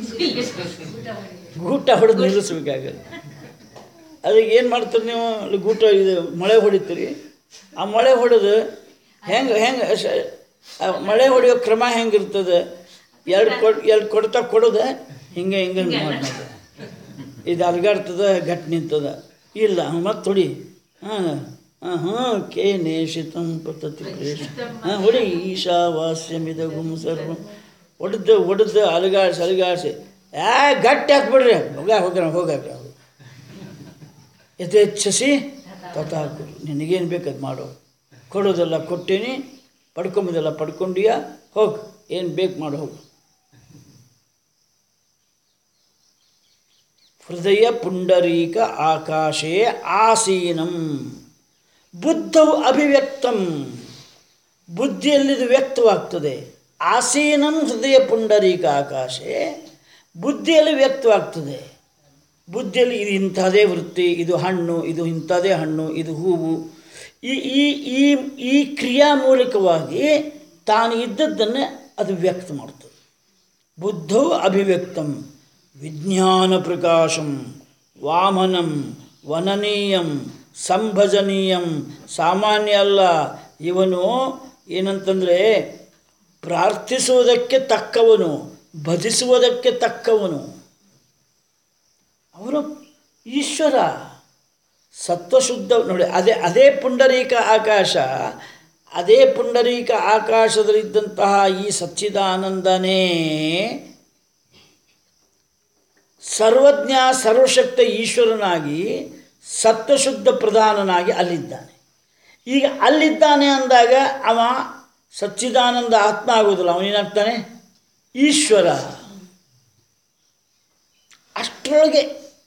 [SPEAKER 2] ಗೂಟ ಹೊಡೆದು ನಿಲ್ಲಿಸ್ಬೇಕಾಗಿದೆ ಅದಕ್ಕೆ ಏನು ಮಾಡ್ತೀರಿ ನೀವು ಅಲ್ಲಿ ಗೂಟ ಇದು ಮಳೆ ಹೊಡಿತೀರಿ ಆ ಮಳೆ ಹೊಡೆದು ಹೆಂಗೆ ಹೆಂಗೆ ಮಳೆ ಹೊಡೆಯೋ ಕ್ರಮ ಹೆಂಗಿರ್ತದೆ ಎರಡು ಕೊಡ್ ಎರಡು ಕೊಡ್ತಾ ಕೊಡೋದು ಹಿಂಗೆ ಹಿಂಗೆ ಹಿಂಗೆ ಮಾಡೋದು ಇದು ಅಲ್ಗಾಡ್ತದ ಗಟ್ ನಿಂತದ ಇಲ್ಲ ಮತ್ತೆ ಹೊಡಿ ಹಾಂ ಹಾಂ ಹಾಂ ಕೆ ನೇಷಿತಂ ಪತತಿ ಪ್ರೇಷ ಹಾಂ ಹೊಡಿ ಈಶಾವಾಸ್ಯಮಿದ ಗುಮ್ ಸರ್ವ ಹೊಡೆದು ಹೊಡೆದು ಅಲಗಾಡ್ಸಿ ಅಲಗಾಡ್ಸಿ ಯಾ ಗಟ್ಟಿ ಹಾಕ್ಬಿಡ್ರಿ ಹೋಗ ಹೋಗ್ರ ಹೋಗಾಕ ಯಥೇಚ್ಛಸಿ ತಥಾ ಕುರು ನಿನಗೇನು ಬೇಕು ಅದು ಮಾಡೋ ಕೊಡೋದೆಲ್ಲ ಕೊಟ್ಟೀನಿ ಪಡ್ಕೊಂಬೋದೆಲ್ಲ ಪಡ್ಕೊಂಡಿಯಾ ಹೋಗು ಏನು ಬೇಕು ಮಾಡು ಹೋಗು ಹೃದಯ ಪುಂಡರೀಕ ಆಕಾಶೇ ಆಸೀನಂ ಬುದ್ಧವು ಅಭಿವ್ಯಕ್ತಂ ಬುದ್ಧಿಯಲ್ಲಿದು ವ್ಯಕ್ತವಾಗ್ತದೆ ಆಸೀನಂ ಹೃದಯ ಪುಂಡರೀಕ ಆಕಾಶೆ ಬುದ್ಧಿಯಲ್ಲಿ ವ್ಯಕ್ತವಾಗ್ತದೆ ಬುದ್ಧಿಯಲ್ಲಿ ಇದು ಇಂಥದೇ ವೃತ್ತಿ ಇದು ಹಣ್ಣು ಇದು ಇಂಥದೇ ಹಣ್ಣು ಇದು ಹೂವು ಈ ಈ ಈ ಈ ಕ್ರಿಯಾ ಮೂಲಕವಾಗಿ ತಾನು ಇದ್ದದ್ದನ್ನೇ ಅದು ವ್ಯಕ್ತ ಮಾಡ್ತದೆ ಬುದ್ಧವು ಅಭಿವ್ಯಕ್ತಂ ವಿಜ್ಞಾನ ಪ್ರಕಾಶಂ ವಾಮನಂ ವನನೀಯಂ ಸಂಭಜನೀಯಂ ಸಾಮಾನ್ಯ ಅಲ್ಲ ಇವನು ಏನಂತಂದರೆ ಪ್ರಾರ್ಥಿಸುವುದಕ್ಕೆ ತಕ್ಕವನು ಭಜಿಸುವುದಕ್ಕೆ ತಕ್ಕವನು ಅವನು ಈಶ್ವರ ಸತ್ವಶುದ್ಧ ನೋಡಿ ಅದೇ ಅದೇ ಪುಂಡರೀಕ ಆಕಾಶ ಅದೇ ಪುಂಡರೀಕ ಆಕಾಶದಲ್ಲಿದ್ದಂತಹ ಈ ಸಚ್ಚಿದಾನಂದನೇ ಸರ್ವಜ್ಞ ಸರ್ವಶಕ್ತ ಈಶ್ವರನಾಗಿ ಸತ್ವಶುದ್ಧ ಪ್ರಧಾನನಾಗಿ ಅಲ್ಲಿದ್ದಾನೆ ಈಗ ಅಲ್ಲಿದ್ದಾನೆ ಅಂದಾಗ ಅವ ಸಚ್ಚಿದಾನಂದ ಆತ್ಮ ಆಗೋದಿಲ್ಲ ಅವನೇನಾಗ್ತಾನೆ ಈಶ್ವರ ಅಷ್ಟರೊಳಗೆ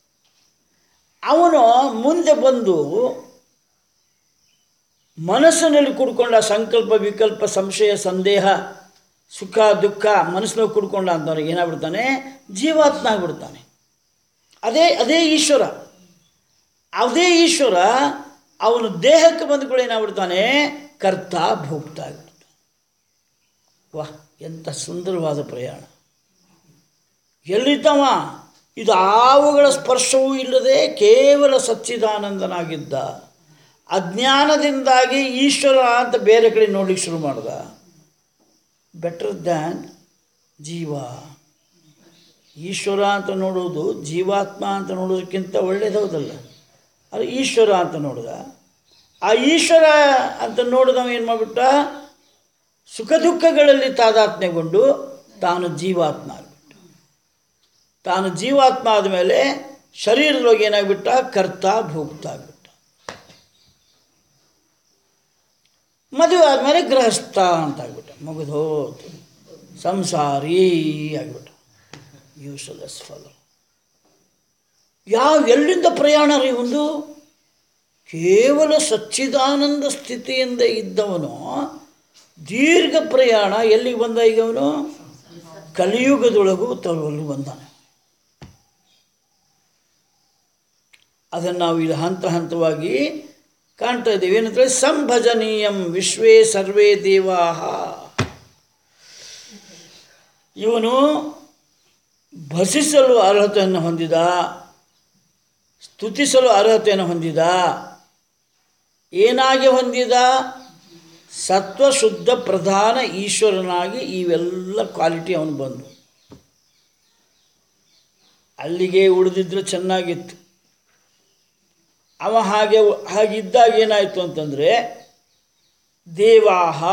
[SPEAKER 2] ಅವನು ಮುಂದೆ ಬಂದು ಮನಸ್ಸಿನಲ್ಲಿ ಕುಡ್ಕೊಂಡ ಸಂಕಲ್ಪ ವಿಕಲ್ಪ ಸಂಶಯ ಸಂದೇಹ ಸುಖ ದುಃಖ ಮನಸ್ಸಿನಲ್ಲಿ ಕುಡ್ಕೊಂಡ ಅಂತವ್ರಿಗೆ ಏನಾಗ್ಬಿಡ್ತಾನೆ ಜೀವಾತ್ಮ ಆಗ್ಬಿಡ್ತಾನೆ ಅದೇ ಅದೇ ಈಶ್ವರ ಅದೇ ಈಶ್ವರ ಅವನು ದೇಹಕ್ಕೆ ಬಂದುಗಳು ಏನಾಗ್ಬಿಡ್ತಾನೆ ಕರ್ತ ಭೋಕ್ತ ಆಗ್ಬಿಡ್ತಾನೆ ವಾಹ್ ಎಂಥ ಸುಂದರವಾದ ಪ್ರಯಾಣ ಎಲ್ಲಿದ್ದವ ಇದು ಆವುಗಳ ಸ್ಪರ್ಶವೂ ಇಲ್ಲದೆ ಕೇವಲ ಸಚ್ಚಿದಾನಂದನಾಗಿದ್ದ ಅಜ್ಞಾನದಿಂದಾಗಿ ಈಶ್ವರ ಅಂತ ಬೇರೆ ಕಡೆ ನೋಡ್ಲಿಕ್ಕೆ ಶುರು ಮಾಡ್ದ ಬೆಟರ್ ದ್ಯಾನ್ ಜೀವ ಈಶ್ವರ ಅಂತ ನೋಡೋದು ಜೀವಾತ್ಮ ಅಂತ ನೋಡೋದಕ್ಕಿಂತ ಒಳ್ಳೇದೌದಲ್ಲ ಅದು ಈಶ್ವರ ಅಂತ ನೋಡಿದ ಆ ಈಶ್ವರ ಅಂತ ನೋಡಿದವ ಏನು ಮಾಡಿಬಿಟ್ಟ ಸುಖ ದುಃಖಗಳಲ್ಲಿ ತಾದಾತ್ಮ್ಯಗೊಂಡು ತಾನು ಜೀವಾತ್ಮ ಆಗಿಬಿಟ್ಟ ತಾನು ಜೀವಾತ್ಮ ಆದಮೇಲೆ ಶರೀರದೊಳಗೆ ಏನಾಗ್ಬಿಟ್ಟ ಕರ್ತ ಭೋಕ್ತ ಆಗಿಬಿಟ್ಟ ಮದುವೆ ಆದಮೇಲೆ ಗೃಹಸ್ಥ ಅಂತ ಆಗ್ಬಿಟ್ಟ ಮುಗಿದು ಹೋತು ಸಂಸಾರಿ ಆಗಿಬಿಟ್ಟ ಯೂಸ್ಲೆಸ್ ಫಲ ಯಾವ ಎಲ್ಲಿಂದ ಪ್ರಯಾಣ ರೀ ಒಂದು ಕೇವಲ ಸಚ್ಚಿದಾನಂದ ಸ್ಥಿತಿಯಿಂದ ಇದ್ದವನು ದೀರ್ಘ ಪ್ರಯಾಣ ಎಲ್ಲಿಗೆ ಬಂದ ಈಗ ಅವನು ಕಲಿಯುಗದೊಳಗೂ ತರುವಲ್ಲಿ ಬಂದಾನೆ ಅದನ್ನು ನಾವು ಇಲ್ಲಿ ಹಂತ ಹಂತವಾಗಿ ಕಾಣ್ತಾ ಇದ್ದೀವಿ ಏನಂದರೆ ಸಂಭಜನೀಯಂ ವಿಶ್ವೇ ಸರ್ವೇ ದೇವಾಹ ಇವನು ಭಸಿಸಲು ಅರ್ಹತೆಯನ್ನು ಹೊಂದಿದ ಸ್ತುತಿಸಲು ಅರ್ಹತೆಯನ್ನು ಹೊಂದಿದ ಏನಾಗಿ ಹೊಂದಿದ ಸತ್ವಶುದ್ಧ ಪ್ರಧಾನ ಈಶ್ವರನಾಗಿ ಇವೆಲ್ಲ ಕ್ವಾಲಿಟಿ ಅವನು ಬಂದು ಅಲ್ಲಿಗೆ ಉಳಿದಿದ್ರೆ ಚೆನ್ನಾಗಿತ್ತು ಅವ ಹಾಗೆ ಹಾಗಿದ್ದಾಗ ಏನಾಯಿತು ಅಂತಂದರೆ ದೇವಾಹ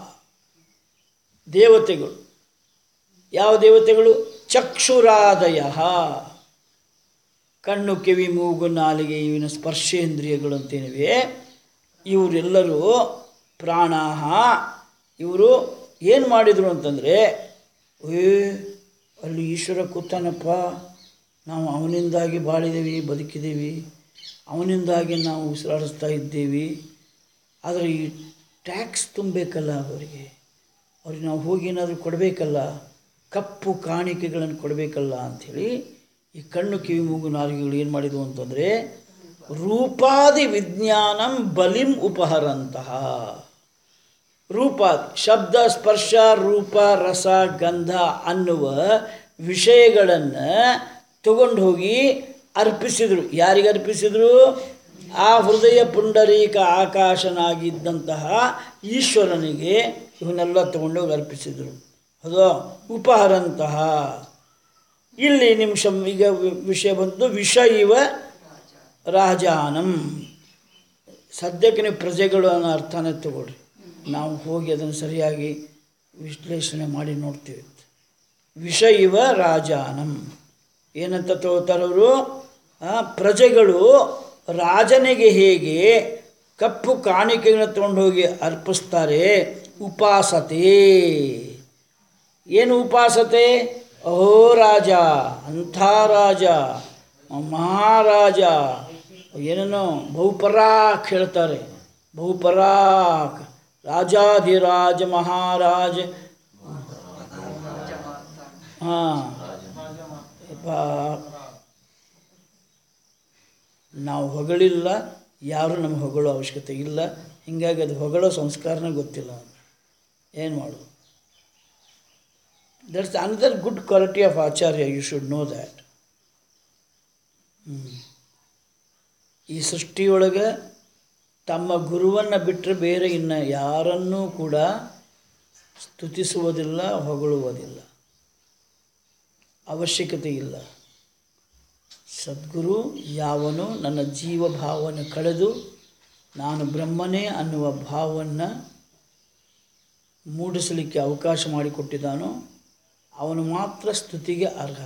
[SPEAKER 2] ದೇವತೆಗಳು ಯಾವ ದೇವತೆಗಳು ಚಕ್ಷುರಾದಯ ಕಣ್ಣು ಕಿವಿ ಮೂಗು ನಾಲಿಗೆ ಇವಿನ ಸ್ಪರ್ಶೇಂದ್ರಿಯಗಳು ಅಂತೇನಿವೆ ಇವರೆಲ್ಲರೂ ಪ್ರಾಣಾಹ ಇವರು ಏನು ಮಾಡಿದರು ಅಂತಂದರೆ ಏ ಅಲ್ಲಿ ಈಶ್ವರ ಕೂತಾನಪ್ಪ ನಾವು ಅವನಿಂದಾಗಿ ಬಾಳಿದ್ದೀವಿ ಬದುಕಿದ್ದೀವಿ ಅವನಿಂದಾಗಿ ನಾವು ಉಸಿರಾಡಿಸ್ತಾ ಇದ್ದೀವಿ ಆದರೆ ಈ ಟ್ಯಾಕ್ಸ್ ತುಂಬಬೇಕಲ್ಲ ಅವರಿಗೆ ಅವ್ರಿಗೆ ನಾವು ಹೋಗಿ ಏನಾದರೂ ಕೊಡಬೇಕಲ್ಲ ಕಪ್ಪು ಕಾಣಿಕೆಗಳನ್ನು ಕೊಡಬೇಕಲ್ಲ ಅಂಥೇಳಿ ಈ ಕಣ್ಣು ಕಿವಿ ಮೂಗು ನಾಲಿಗೆಗಳು ಏನು ಮಾಡಿದವು ಅಂತಂದರೆ ರೂಪಾದಿ ವಿಜ್ಞಾನಂ ಬಲಿಂ ಉಪಹರಂತಹ ರೂಪ ಶಬ್ದ ಸ್ಪರ್ಶ ರೂಪ ರಸ ಗಂಧ ಅನ್ನುವ ವಿಷಯಗಳನ್ನು ತಗೊಂಡು ಹೋಗಿ ಅರ್ಪಿಸಿದರು ಯಾರಿಗೆ ಅರ್ಪಿಸಿದರು ಆ ಹೃದಯ ಪುಂಡರೀಕ ಆಕಾಶನಾಗಿದ್ದಂತಹ ಈಶ್ವರನಿಗೆ ಇವನ್ನೆಲ್ಲ ತಗೊಂಡೋಗಿ ಅರ್ಪಿಸಿದರು ಅದು ಉಪಹರಂತಹ ಇಲ್ಲಿ ನಿಮಿಷ ಈಗ ವಿ- ವಿಷಯ ಬಂತು ವಿಷ ಇವ ರಾಜಾನಂ ಸದ್ಯಕ್ಕೆ ನೀವು ಪ್ರಜೆಗಳು ಅನ್ನೋ ಅರ್ಥನೇ ತಗೊಳ್ರಿ ನಾವು ಹೋಗಿ ಅದನ್ನು ಸರಿಯಾಗಿ ವಿಶ್ಲೇಷಣೆ ಮಾಡಿ ನೋಡ್ತೀವಿ ವಿಷ ಇವ ರಾಜಾನಂ ಏನಂತ ತಗೋತಾರವರು ಪ್ರಜೆಗಳು ರಾಜನಿಗೆ ಹೇಗೆ ಕಪ್ಪು ಕಾಣಿಕೆಗಳನ್ನು ತಗೊಂಡು ಹೋಗಿ ಅರ್ಪಿಸ್ತಾರೆ ಉಪಾಸತೆ ಏನು ಉಪಾಸತೆ ಅಹೋ ರಾಜ ಅಂಥ ರಾಜ ಮಹಾರಾಜ ಏನೇನೋ ಬಹುಪರಾಕ್ ಹೇಳ್ತಾರೆ ಬಹುಪರಾಕ್ ರಾಜಾಧಿರಾಜ ಮಹಾರಾಜ ಹಾಂ ನಾವು ಹೊಗಳಿಲ್ಲ ಯಾರು ನಮ್ಗೆ ಹೊಗಳೋ ಅವಶ್ಯಕತೆ ಇಲ್ಲ ಹೀಗಾಗಿ ಅದು ಹೊಗಳೋ ಸಂಸ್ಕಾರನೇ ಗೊತ್ತಿಲ್ಲ ಏನು ಮಾಡು that's another good quality of ಆಚಾರ್ಯ ಯು ಶುಡ್ ನೋ ದ್ಯಾಟ್ ಈ ಸೃಷ್ಟಿಯೊಳಗೆ ತಮ್ಮ ಗುರುವನ್ನು ಬಿಟ್ಟರೆ ಬೇರೆ ಇನ್ನು ಯಾರನ್ನೂ ಕೂಡ ಸ್ತುತಿಸುವುದಿಲ್ಲ ಹೊಗಳುವುದಿಲ್ಲ ಅವಶ್ಯಕತೆ ಇಲ್ಲ ಸದ್ಗುರು ಯಾವನು ನನ್ನ ಜೀವಭಾವವನ್ನು ಕಳೆದು ನಾನು ಬ್ರಹ್ಮನೇ ಅನ್ನುವ ಭಾವವನ್ನು ಮೂಡಿಸಲಿಕ್ಕೆ ಅವಕಾಶ ಮಾಡಿಕೊಟ್ಟಿದ್ದಾನೋ ಅವನು ಮಾತ್ರ ಸ್ತುತಿಗೆ ಅರ್ಹ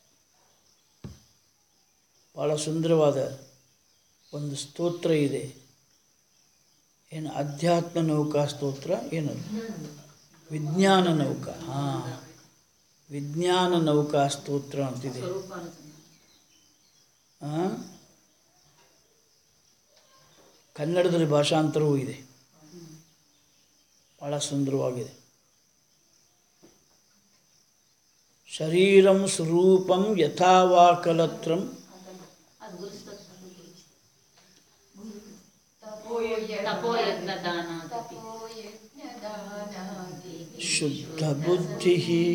[SPEAKER 2] ಭಾಳ ಸುಂದರವಾದ ಒಂದು ಸ್ತೋತ್ರ ಇದೆ ಏನು ಅಧ್ಯಾತ್ಮ ನೌಕಾ ಸ್ತೋತ್ರ ಏನದು ವಿಜ್ಞಾನ ನೌಕಾ ಹಾಂ ವಿಜ್ಞಾನ ನೌಕಾ ಸ್ತೋತ್ರ ಅಂತಿದೆ ಆ? ಕನ್ನಡದಲ್ಲಿ ಭಾಷಾಂತರವೂ ಇದೆ ಭಾಳ ಸುಂದರವಾಗಿದೆ ಶರೀರಂ ಸ್ವರೂಪಂ ಯಥಾವಾಕಲತ್ರಂ
[SPEAKER 3] ತಪೋಯಜ್ಞ ದಾನ
[SPEAKER 2] ಶುದ್ಧ ಬುದ್ಧಿ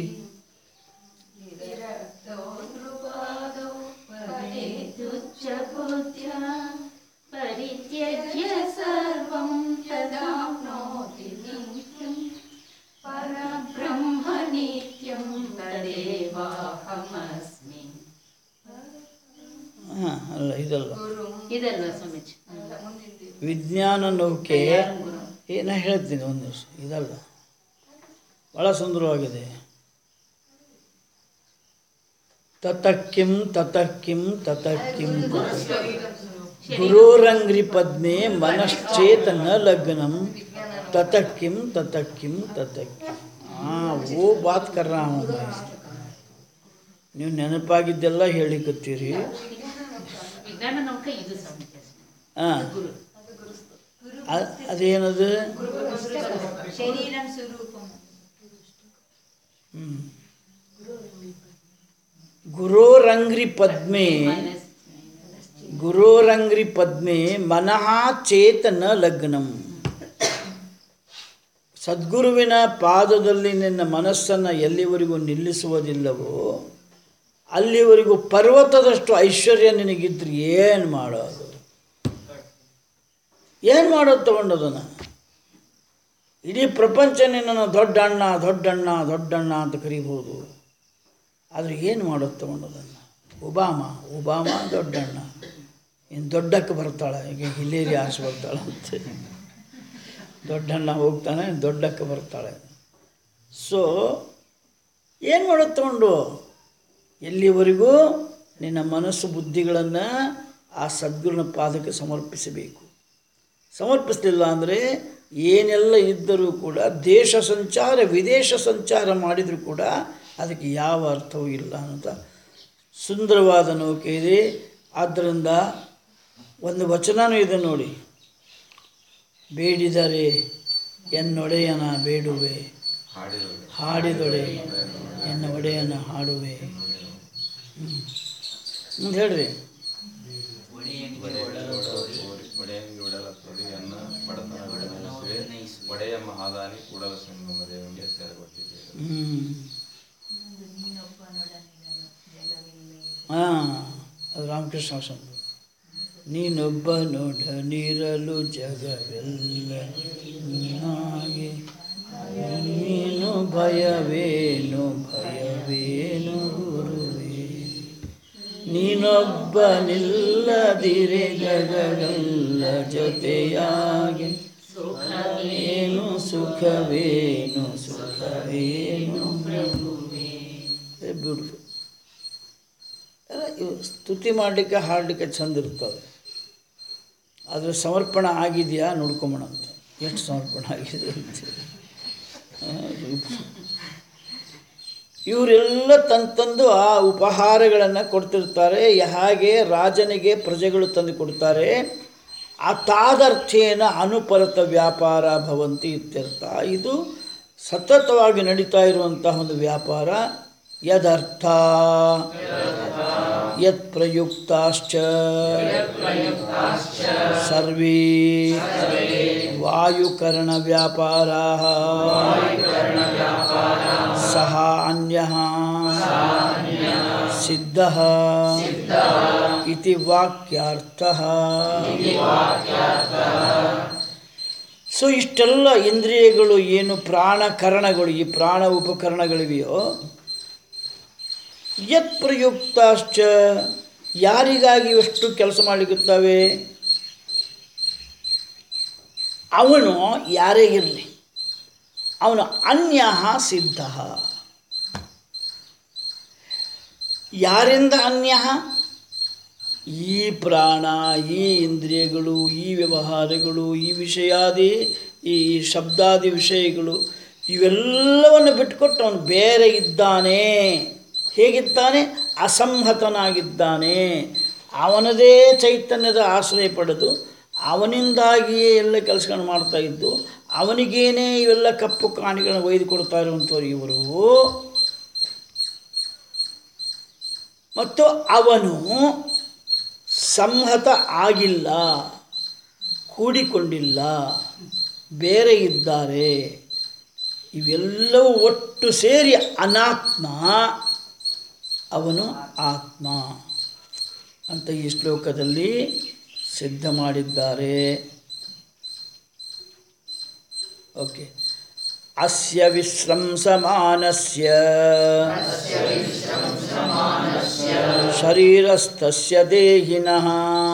[SPEAKER 3] ಪರಿತ್ಯಜ್ಯ ಸರ್ವಂ ತದಾಪ್ನೋತಿ ನಿತ್ಯಂ ಪರಬ್ರಹ್ಮ ನಿತ್ಯಂ ತದೇವಾಹಮಸ್ಮಿ
[SPEAKER 2] ಹಾಂ ಅಲ್ಲ ಇದಲ್ಲ
[SPEAKER 3] ಇದಲ್ವಾ ಸ್ವಾಮೀಜಿ
[SPEAKER 2] ವಿಜ್ಞಾನ ನೌಕೆ ಏನ ಹೇಳ್ತೀನಿ ಒಂದು ನಿಮಿಷ ಇದಲ್ಲ ಭಾಳ ಸುಂದರವಾಗಿದೆ ತತಕ್ಕಿಂ ತತಕ್ಕಿಂ ತತಕ್ಕಿಂ ಗುರೋರಂಗ್ರಿ ಪದ್ಮೆ ಮನಶ್ಚೇತನ ಲಗ್ನಂ ತತಕ್ಕಿಂ ತತಕ್ಕಿಂ ತತಕ್ಕಿಂ ಹಾಂ ಓ ಬಾತ್ ಕರ್ ರಹಾ ಹೂಂ ಮೈ. ನೀವು ನೆನಪಾಗಿದ್ದೆಲ್ಲ ಹೇಳಿಕತ್ತೀರಿ
[SPEAKER 3] ವಿಜ್ಞಾನ ನೌಕ ಇದು ಸ್ವಾಮೀಜಿ
[SPEAKER 2] ಹಾಂ ಅದೇನದು
[SPEAKER 5] శరీరం స్వరూపం
[SPEAKER 2] ಹ್ಮ್. ಗುರೋರಂಗ್ರಿ ಪದ್ಮೆ ಗುರೋರಂಗ್ರಿ ಪದ್ಮೆ ಮನಃ ಚೇತನ ಲಗ್ನಂ ಸದ್ಗುರುವಿನ ಪಾದದಲ್ಲಿ ನಿನ್ನ ಮನಸ್ಸನ್ನು ಎಲ್ಲಿವರೆಗೂ ನಿಲ್ಲಿಸುವುದಿಲ್ಲವೋ ಅಲ್ಲಿವರೆಗೂ ಪರ್ವತದಷ್ಟು ಐಶ್ವರ್ಯ ನಿನಗಿದ್ರೆ ಏನು ಮಾಡೋದು ಏನು ಮಾಡೋದು ತಗೊಂಡದನ್ನು ಇಡೀ ಪ್ರಪಂಚ ನಿನ್ನನ್ನು ದೊಡ್ಡ ಅಣ್ಣ ದೊಡ್ಡಣ್ಣ ದೊಡ್ಡಣ್ಣ ಅಂತ ಕರಿಬೋದು ಆದರೆ ಏನು ಮಾಡೋದು ತಗೊಂಡದನ್ನು ಒಬಾಮ ಒಬಾಮ ದೊಡ್ಡಣ್ಣ ಇನ್ನು ದೊಡ್ಡಕ್ಕೆ ಬರ್ತಾಳೆ ಈಗ ಹಿಲೇರಿ ಆಸೆ ಬರ್ತಾಳೆ ಅಂತ ದೊಡ್ಡಣ್ಣ ಹೋಗ್ತಾನೆ ದೊಡ್ಡಕ್ಕೆ ಬರ್ತಾಳೆ ಸೊ ಏನು ಮಾಡೋದು ತಗೊಂಡು ಎಲ್ಲಿವರೆಗೂ ನಿನ್ನ ಮನಸ್ಸು ಬುದ್ಧಿಗಳನ್ನು ಆ ಸದ್ಗುರುನ ಪಾದಕ್ಕೆ ಸಮರ್ಪಿಸಬೇಕು ಸಮರ್ಪಿಸಲಿಲ್ಲ ಅಂದರೆ ಏನೆಲ್ಲ ಇದ್ದರೂ ಕೂಡ ದೇಶ ಸಂಚಾರ ವಿದೇಶ ಸಂಚಾರ ಮಾಡಿದರೂ ಕೂಡ ಅದಕ್ಕೆ ಯಾವ ಅರ್ಥವೂ ಇಲ್ಲ ಅಂತ ಸುಂದರವಾದ ನೌಕೆ ಇದೆ ಆದ್ದರಿಂದ ಒಂದು ವಚನನೂ ಇದೆ ನೋಡಿ ಬೇಡಿದರೆ ಎನ್ನೊಡೆಯನ ಬೇಡುವೆ ಹಾಡಿದೊಡೆ ಎನ್ನ ಒಡೆಯನ ಹಾಡುವೆ ಹ್ಮ್. ಮುಂದೆ ಹೇಳ್ರಿ
[SPEAKER 6] ಒಡೆಯಂಗಿ ಒಡಲ ತೊಡೆಯನ್ನು ಬಡತನ ಗಮನಿಸುವೆ ಒಡೆಯ ಮಹಾದಾನಿ ಕೂಡಲ ಸಂಗಮ ದೇವನಿಗೆ ಸೇರಗೊಟ್ಟಿದ್ದೇವೆ
[SPEAKER 2] ಹ್ಮ್ ಹಾಂ ಅದು ರಾಮಕೃಷ್ಣ ಸಂತ ನೀನೊಬ್ಬ ನೋಡ ನೀರಲು ಜಗವೆಲ್ಲ ನೀನಾಗಿ ನೀನು ಭಯವೇನು ಭಯವೇನು ಗುರುವೇ ನೀನೊಬ್ಬ ನಿಲ್ಲದಿರೆ ಜಗವೆಲ್ಲ ಜೊತೆಯಾಗಿ ಏನು ಸುಖವೇನು ಸುಖವೇನು ಬ್ಯೂಟಿಫುಲ್ ಇವು ಸ್ತುತಿ ಮಾಡಲಿಕ್ಕೆ ಹಾಡಲಿಕ್ಕೆ ಚಂದ ಇರ್ತವೆ ಆದರೆ ಸಮರ್ಪಣೆ ಆಗಿದೆಯಾ ನೋಡ್ಕೊಂಬೋಣ ಅಂತ ಎಷ್ಟು ಸಮರ್ಪಣೆ ಆಗಿದೆ ಅಂತೇಳಿ ಇವರೆಲ್ಲ ತಂದು ತಂದು ಆ ಉಪಹಾರಗಳನ್ನು ಕೊಡ್ತಿರ್ತಾರೆ ಹಾಗೆ ರಾಜನಿಗೆ ಪ್ರಜೆಗಳು ತಂದು ಕೊಡ್ತಾರೆ ಆ ತಾದರ್ಥೇನ ಅನುಪರತ ವ್ಯಾಪಾರ ಭವಂತಿ ಇತ್ಯರ್ಥ ಇದು ಸತತವಾಗಿ ನಡೀತಾ ಇರುವಂತಹ ಒಂದು ವ್ಯಾಪಾರ ಯದರ್ಥ ಯತ್ ಪ್ರಯುಕ್ತಾಶ್ಚ ಸರ್ವೇ ವಾಯುಕರಣ ವ್ಯಾಪಾರಾ ಸಹ ಅನ್ಯ ಸಿದ್ಧ ಇತಿ ವಾಕ್ಯಾರ್ಥ ಸೊ ಇಷ್ಟೆಲ್ಲ ಇಂದ್ರಿಯಗಳು ಏನು ಪ್ರಾಣಕರಣಗಳು ಈ ಪ್ರಾಣ ಉಪಕರಣಗಳಿವೆಯೋ ಯತ್ ಪ್ರಯುಕ್ತಾಶ್ಚ ಯಾರಿಗಾಗಿ ಎಷ್ಟು ಕೆಲಸ ಮಾಡಲಿಕ್ಕುತ್ತವೆ ಅವನು ಯಾರೇ ಇರಲಿ ಅವನು ಅನ್ಯ ಸಿದ್ಧ ಯಾರಿಂದ ಅನ್ಯ ಈ ಪ್ರಾಣ ಈ ಇಂದ್ರಿಯಗಳು ಈ ವ್ಯವಹಾರಗಳು ಈ ವಿಷಯಾದಿ ಈ ಶಬ್ದಾದಿ ವಿಷಯಗಳು ಇವೆಲ್ಲವನ್ನು ಬಿಟ್ಟುಕೊಟ್ಟು ಅವನು ಬೇರೆ ಇದ್ದಾನೆ ಹೇಗಿದ್ದಾನೆ ಅಸಂಹತನಾಗಿದ್ದಾನೆ ಅವನದೇ ಚೈತನ್ಯದ ಆಶ್ರಯ ಪಡೆದು ಅವನಿಂದಾಗಿಯೇ ಎಲ್ಲ ಕೆಲಸಗಳನ್ನು ಮಾಡ್ತಾ ಇದ್ದು ಅವನಿಗೇನೇ ಇವೆಲ್ಲ ಕಪ್ಪು ಕಾಣಿಗಳನ್ನು ಒಯ್ದು ಕೊಡ್ತಾ ಇರುವಂಥವ್ರು ಇವರು ಮತ್ತು ಅವನು ಸಂಹತ ಆಗಿಲ್ಲ ಕೂಡಿಕೊಂಡಿಲ್ಲ ಬೇರೆ ಇದ್ದಾರೆ ಇವೆಲ್ಲವೂ ಒಟ್ಟು ಸೇರಿ ಅನಾತ್ಮ ಅವನು ಆತ್ಮ ಅಂತ ಈ ಶ್ಲೋಕದಲ್ಲಿ ಸಿದ್ಧ ಮಾಡಿದ್ದಾರೆ ಓಕೆ ಅಸ್ಯ ವಿಶ್ರಂಸಮಾನಸ್ಯ ಶರೀರಸ್ಥಸ್ಯ ದೇಹಿನಃ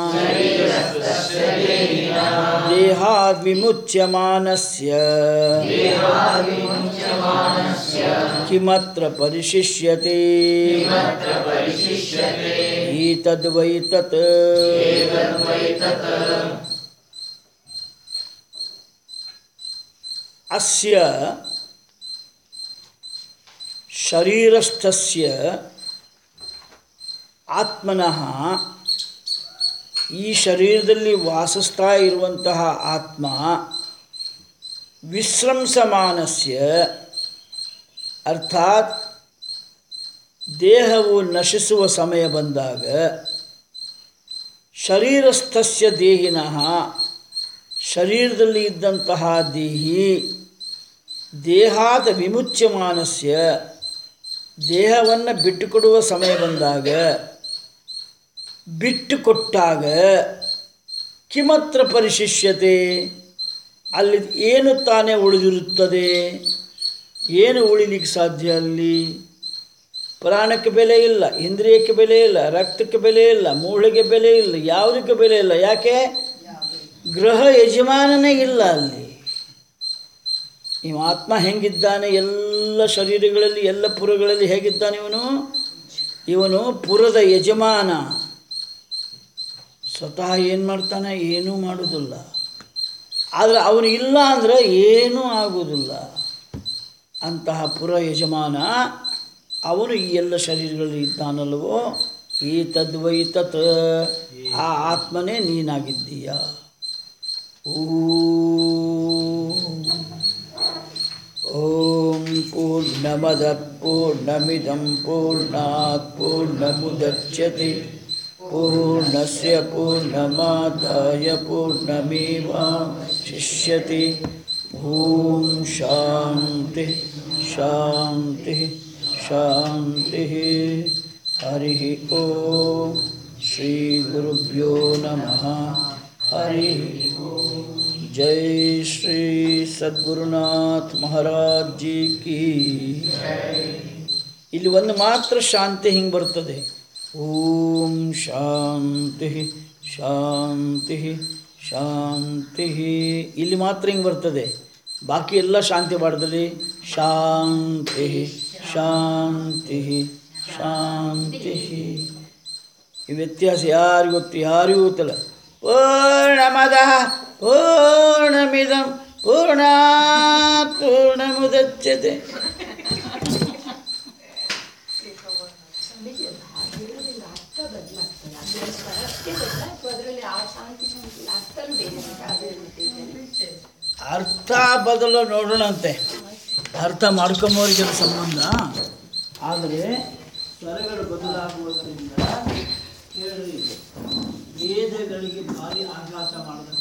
[SPEAKER 2] ದೇಹಾದ್ ವಿಮುಚ್ಯಮಾನಸ್ಯ ಕಿಮತ್ರ ಪರಿಶಿಷ್ಯತೆ ಈತದ್ವೈ ತತ್ ಅಸ್ಯ ಶರೀರಸ್ಥಸ್ಯ ಆತ್ಮನಃ ಈ ಶರೀರದಲ್ಲಿ ವಾಸಿಸ್ತಾ ಇರುವಂತಹ ಆತ್ಮ ವಿಶ್ರಂಸಮಾನಸ್ಯ ಅರ್ಥಾತ್ ದೇಹವು ನಶಿಸುವ ಸಮಯ ಬಂದಾಗ ಶರೀರಸ್ಥಸ್ಯ ದೇಹಿನಃ ಶರೀರದಲ್ಲಿ ಇದ್ದಂತಹ ದೇಹಿ ದೇಹಾದ ವಿಮುಚ್ಯಮಾನಸ್ಯ ದೇಹವನ್ನು ಬಿಟ್ಟುಕೊಡುವ ಸಮಯ ಬಂದಾಗ ಬಿಟ್ಟು ಕೊಟ್ಟಾಗ ಕಿಮತ್ರ ಪರಿಶಿಷ್ಯತೆ ಅಲ್ಲಿ ಏನು ತಾನೇ ಉಳಿದಿರುತ್ತದೆ ಏನು ಉಳಿಲಿಕ್ಕೆ ಸಾಧ್ಯ ಅಲ್ಲಿ ಪ್ರಾಣಕ್ಕೆ ಬೆಲೆ ಇಲ್ಲ ಇಂದ್ರಿಯಕ್ಕೆ ಬೆಲೆ ಇಲ್ಲ ರಕ್ತಕ್ಕೆ ಬೆಲೆ ಇಲ್ಲ ಮೂಳೆಗೆ ಬೆಲೆ ಇಲ್ಲ ಯಾವುದಕ್ಕೆ ಬೆಲೆ ಇಲ್ಲ ಯಾಕೆ ಗೃಹ ಯಜಮಾನನೇ ಇಲ್ಲ ಅಲ್ಲಿ ಈ ಆತ್ಮ ಹೆಂಗಿದ್ದಾನೆ ಎಲ್ಲ ಶರೀರಗಳಲ್ಲಿ ಎಲ್ಲ ಪುರಗಳಲ್ಲಿ ಹೇಗಿದ್ದಾನೆ ಇವನು ಇವನು ಪುರದ ಯಜಮಾನ ಸ್ವತಃ ಏನು ಮಾಡ್ತಾನೆ ಏನೂ ಮಾಡೋದಿಲ್ಲ ಆದರೆ ಅವನು ಇಲ್ಲ ಅಂದರೆ ಏನೂ ಆಗುವುದಿಲ್ಲ ಅಂತಹ ಪುರ ಯಜಮಾನ ಅವನು ಈ ಎಲ್ಲ ಶರೀರಗಳಲ್ಲಿ ಇದ್ದಾನಲ್ವೋ ಈ ತದ್ವೈ ತತ್ ಆ ಆತ್ಮನೇ ನೀನಾಗಿದ್ದೀಯ ಓಂ ಓಂ ಪೂರ್ಣಮದ ಪೂರ್ಣಮಿದಂ ಪೂರ್ಣಾತ್ ಪೂರ್ಣಮುದಚ್ಯತೆ ಪೂರ್ಣಸ್ಯ ಪೂರ್ಣಮಾದಾಯ ಪೂರ್ಣಮೇವಾಶಿಷ್ಯತೆ ಓಂ ಶಾಂತಿ ಶಾಂತಿ ಶಾಂತಿ ಹರಿ ಓಂ ಶ್ರೀ ಗುರುಭ್ಯೋ ನಮಃ ಹರಿ जय श्री ಸದ್ಗುರುನಾಥ್ ಮಹಾರಾಜ್ ಜಿ ಕಿ ಇಲ್ಲಿ ಒಂದು ಮಾತ್ರ ಶಾಂತಿ ಹಿಂಗೆ ಬರ್ತದೆ ಓಂ ಶಾಂತಿ ಶಾಂತಿ ಶಾಂತಿ ಇಲ್ಲಿ ಮಾತ್ರ ಹಿಂಗೆ ಬರ್ತದೆ ಬಾಕಿ ಎಲ್ಲ ಶಾಂತಿ ಬಾರ್ದಲ್ಲಿ ಶಾಂತಿ ಶಾಂತಿ ಶಾಂತಿ ಈ ವ್ಯತ್ಯಾಸ ಯಾರಿಗೂ ಗೊತ್ತು ಯಾರಿಗೂ ಗೊತ್ತಿಲ್ಲ ಪೂರ್ಣಮದ ಪೂರ್ಣಮಿದಂ ಪೂರ್ಣ ಪೂರ್ಣಮುದಚ್ಯತೆ ಅರ್ಥ ಬದಲು ನೋಡೋಣಂತೆ ಅರ್ಥ ಮಾಡ್ಕೊಂಬೋರಿಗೆ ಸಂಬಂಧ ಆದರೆ ಸ್ವರಗಳು ಬದಲಾಗುವುದರಿಂದ ವೇದಗಳಿಗೆ ಭಾರಿ ಆಘಾತ ಮಾಡಿದಂತೆ